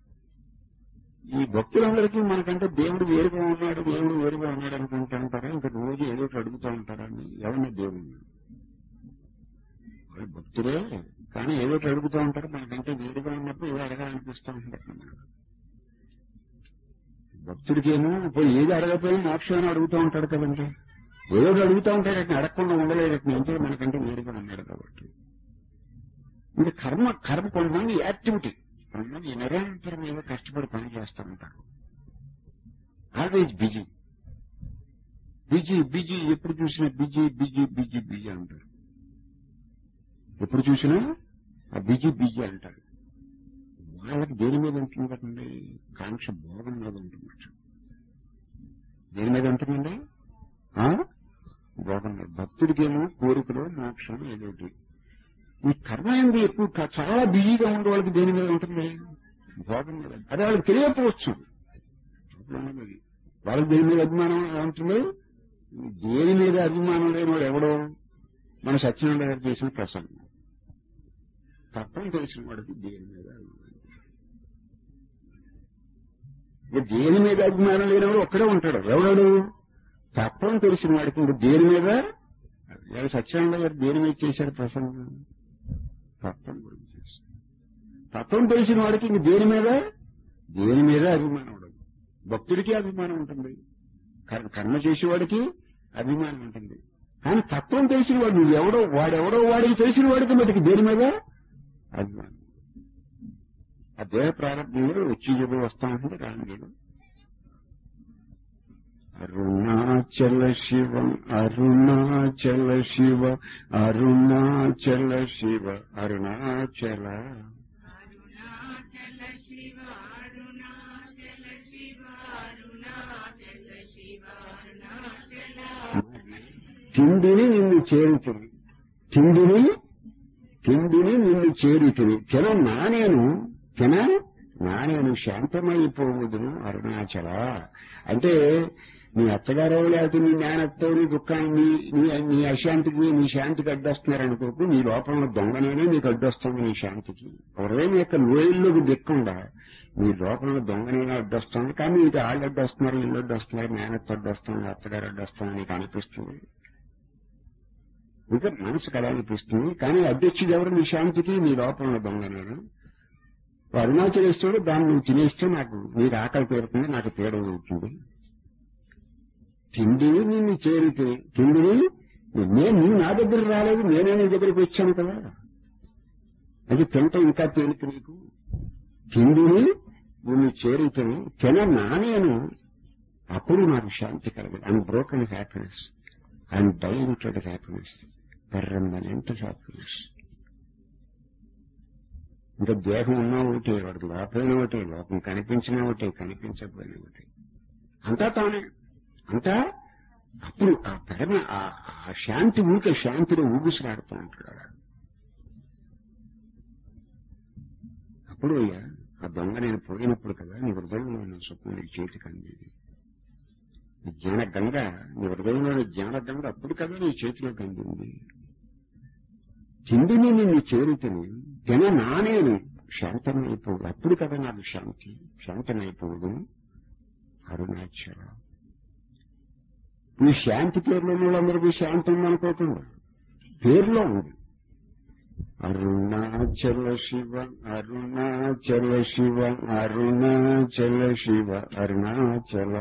[SPEAKER 1] ఈ భక్తులందరికీ మనకంటే దేవుడు వేరుగా ఉన్నాడు దేవుడు వేరుగా ఉన్నాడు అనుకుంటా ఉంటారా ఇంకా రోజు ఏదో ఒకటి అడుగుతూ ఉంటారా అని ఎవరిని దేవుడు వాళ్ళు భక్తులే కానీ ఏదో ఒకటి అడుగుతూ ఉంటారు మనకంటే వేరుగా ఉన్నప్పుడు ఏదో అడగాలనిపిస్తూ ఉంటారు మనకు. భక్తుడికేమో పోయి ఏది అడగపోయినా మోక్షం అని అడుగుతూ ఉంటాడు కదండి ఏదో ఒకటి అడుగుతూ ఉంటాడు అట్లా అడగకుండా ఉండలేదు అట్లా అంటే మనకంటే వేరుగా ఉన్నాడు కాబట్టి ఇంకా కర్మ కర్మ కొంతమంది యాక్టివిటీ కొంతమంది నిరంతరం ఏదో కష్టపడి పని చేస్తూ ఉంటారు ఆల్వేజ్ బిజీ బిజీ బిజీ ఎప్పుడు చూసినా బిజీ బిజీ బిజీ బిజీ అంటారు ఎప్పుడు చూసినా ఆ బిజీ బిజీ అంటారు వాళ్ళకి దేని మీద ఉంటుంది కదండి కాంక్ష భోగం మీద ఉంటుంది దేని మీద ఉంటుందండి ఆ? భోగం మీద భక్తుడికేమో కోరికలో మోక్షం ఏదోటి ఈ కర్మ ఏంది ఎక్కువ క- చాలా బిజీగా ఉండే వాళ్ళకి దేని మీద ఉంటుంది భోగం మీద అదే వాళ్ళకి తెలియకపోవచ్చు ప్రాబ్లం ఉన్నది. వాళ్ళకి దేని మీద అభిమానం ఉంటుంది దేని మీద అభిమానం లేని వాడు ఎవడో మన సత్యనారాయణ గారు చేసిన ప్రసంగం తప్పని తెలిసిన వాడికి దేని మీద అభిమానం ఇక దేని మీద అభిమానం లేనివాడు ఒక్కడే ఉంటాడు ఎవడాడు తప్పని తెలిసిన వాడికి ఇంక దేని మీద ఇవాళ సత్యనారాయణ గారు దేని మీద చేశారు ప్రసంగం తత్వం గురించి చేశారు. తత్వం తెలిసిన వాడికి ఇంక దేని మీద దేని మీద అభిమానం ఉండదు భక్తుడికి అభిమానం ఉంటుంది కర్- కర్మ చేసేవాడికి అభిమానం ఉంటుంది కానీ తత్వం తెలిసిన వాడు నువ్వెవడో వాడెవడో వాడికి తెలిసిన వాడికి మటుకు దేని మీద అభిమానం ఆ దేహ ప్రారంభంలో వచ్చి చెప్పి వస్తా ఉంటుంది రాను అరుణాచల శివ అరుణాచల శివ అరుణాచల శివ అరుణాచల తిండిని నిన్ను చేరుతుంది తిండిని తిండిని నిన్ను చేరుతుంది తిన నానేను తిన నానేను శాంతమైపోవదును అరుణాచల అంటే నీ అత్తగారో లేకపోతే నీ నాన్నతో నీ దుఃఖాన్ని నీ నీ అశాంతికి నీ శాంతికి అడ్డొస్తున్నారనుకోకు నీ లోపల దొంగనేనే నీకు అడ్డొస్తుంది నీ శాంతికి హృదయం యొక్క లోయల్లోకి దిక్కుండా నీ లోపల దొంగనేనే అడ్డొస్తుంది కానీ నీకు వాళ్ళు అడ్డొస్తున్నారు ఇల్లు అడ్డొస్తున్నారు నాన్నతో అడ్డొస్తుంది అత్తగారు అడ్డొస్తుంది నీకు అనిపిస్తుంది ఇంకా మనసుకు అలా అనిపిస్తుంది కానీ అధ్యక్షుడు ఎవరు నీ శాంతికి నీ లోపల దొంగనేను అరుణాచలేశ్వరుడు దాన్ని నువ్వు తినేస్తే నాకు నీకు ఆకలి తీరుతుంది నాకు పీడ అవుతుంది తిండిని నిన్ను చేరితే తిండిని నేను నువ్వు నా దగ్గర రాలేదు నేనే నీ దగ్గరికి వచ్చాను కదా అది తింటాం ఇంకా తేలిక నీకు తిండిని నిన్ను చేరితే తిన నానేను అప్పుడు నాకు శాంతి కలగదు I'm broken happiness I'm diluted happiness permanent happiness ఇంకా దేహం ఉన్నా ఒకటే వాడికి లోపలైన ఒకటే లోపం కనిపించినా ఒకటే కనిపించకపోయినా ఒకటే అంతా తానే అంతా అప్పుడు ఆ పరమ ఆ- ఆ శాంతి ఊరికే శాంతిలో ఊగిసలాడుతూ ఉంటాడు ఆడ. అప్పుడు అయ్యా ఆ దొంగ నేను పోయినప్పుడు కదా నీ హృదయంలో ఉన్న స్వప్నం నీ చేతికి అందేది నీ జ్ఞాన గంగ నీ హృదయంలోని జ్ఞాన గంగ అప్పుడు కదా నీ చేతిలోకి అందింది తిండిని నిన్ను చేరుతుని తిన నానేను శాంతమైపోదు అప్పుడు కదా నాకు శాంతి శాంతమైపోదు అరుణాచల ఈ శాంతి పేర్లో ఉన్న వాళ్ళందరికీ శాంతి ఉందనుకోకుండా పేర్లో ఉంది Arunachal Shiva Arunachal Shiva Arunachal Shiva Arunachal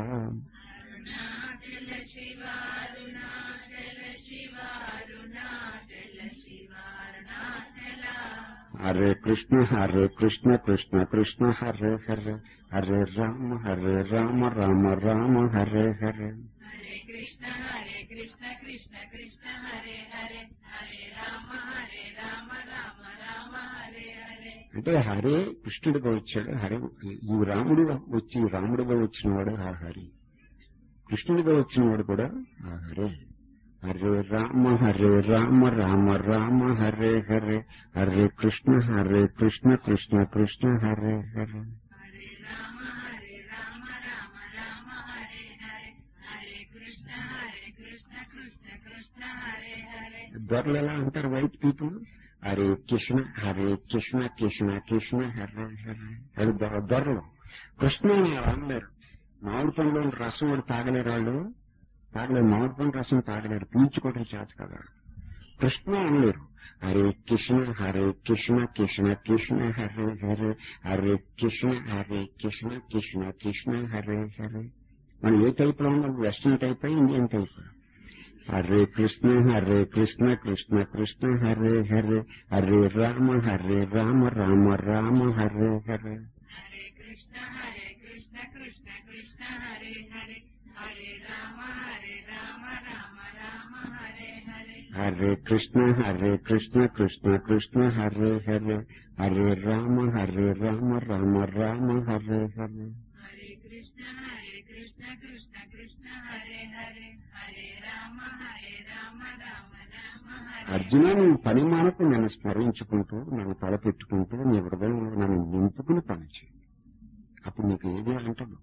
[SPEAKER 1] Hare Krishna Hare Krishna Krishna Krishna Hare Hare Hare Rama Hare Rama Rama Rama Hare Hare
[SPEAKER 2] Hare Krishna, Hare Krishna Krishna Krishna Hare Hare Hare Rama Hare Rama Rama Rama Hare Hare
[SPEAKER 1] అంటే హరే కృష్ణుడిగా వచ్చాడు హరే ఈ రాముడు వచ్చి రాముడిగా వచ్చినవాడు ఆ హరి కృష్ణుడిగా వచ్చినవాడు కూడా ఆ హరే హరే రామ హరే రామ రామ రామ హరే హరే హరే కృష్ణ హరే కృష్ణ కృష్ణ కృష్ణ హరే హరే
[SPEAKER 2] హరే రామ హరే రామ రామ రామ హరే హరే హరే కృష్ణ హరే కృష్ణ కృష్ణ కృష్ణ హరే హరే
[SPEAKER 1] దొరలు ఎలా అంటారు వైట్ పీపుల్ హరే కృష్ణ హరే కృష్ణ కృష్ణ కృష్ణ హరే హరే అది దొర- దొరలు కృష్ణ అని అలా అనలేరు మామిడి పండులో రసం కూడా తాగలేరు వాళ్ళు తాగలేరు మామిడి పండు రసం తాగలేరు పీల్చుకోవడం చేత కదా కృష్ణ అనలేరు హరే కృష్ణ హరే కృష్ణ కృష్ణ కృష్ణ హరే హరే హరే కృష్ణ హరే కృష్ణ కృష్ణ కృష్ణ హరే హరే మనం ఏ టైప్ లో ఉన్నాం western type Indian type Hare Krishna Hare Krishna Krishna Krishna Hare Hare Hare Rama Hare Rama Rama Rama Hare Hare
[SPEAKER 2] Hare Krishna Hare Krishna Krishna Krishna Hare Hare Hare Rama Hare Rama Rama Rama Hare Hare
[SPEAKER 1] Hare Krishna Hare Krishna Krishna Krishna Hare Hare Hare Rama Hare Rama Rama Rama Hare Hare
[SPEAKER 2] Hare Krishna Hare Krishna Krishna Krishna Hare Hare Hare Rama Hare Rama Rama Rama Hare
[SPEAKER 1] Arjuna నువ్వు పని మానకు నన్ను స్మరించుకుంటూ నన్ను తలపెట్టుకుంటూ నీ హృదయంలో నన్ను నింపుకుని పనిచేయి అప్పుడు నీకు ఏది అంటదు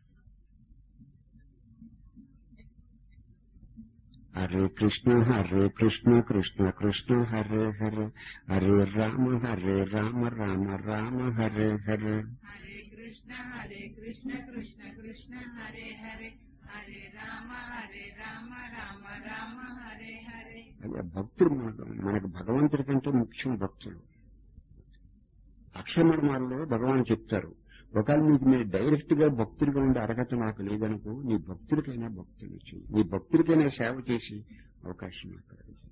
[SPEAKER 1] హరే కృష్ణ హరే కృష్ణ కృష్ణ కృష్ణ హరే హరే హరే రామ హరే రామ రామ రామ హరే హరే
[SPEAKER 2] హరే కృష్ణ హరే కృష్ణ కృష్ణ కృష్ణ హరే హరే హరే రామ హరే రామ రామ రామ హరే హరే
[SPEAKER 1] అదే భక్తులు మనకు మనకు భగవంతుడి కంటే ముఖ్యం భక్తులు అక్షరమర్మాల్లో భగవాన్ చెప్తారు ఒకవేళ నీకు మీరు డైరెక్ట్ గా భక్తుడిగా ఉండే అర్హత నాకు లేదనుకో నీ భక్తుడికైనా భక్తులు చేయి నీ భక్తుడికైనా సేవ చేసి అవకాశం నాకు కలిగింది.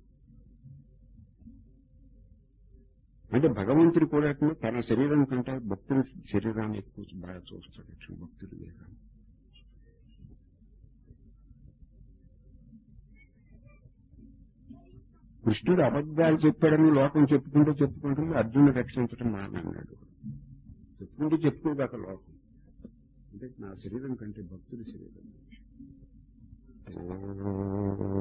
[SPEAKER 1] అంటే భగవంతుడు కూడా తన శరీరం కంటే భక్తుడి శరీరాన్ని ఎక్కువ బాగా చూస్తాడు భక్తుడి దేహాన్ని కృష్ణుడు అబద్ధాలు చెప్పాడని లోకం చెప్పుకుంటూ చెప్పుకుంటూ అర్జునుడు రక్షించడం మానన్నాడు చెప్పుకుంటూ చెప్పుకోగాక లోకం అంటే నా శరీరం కంటే భక్తుడి శరీరం ఓ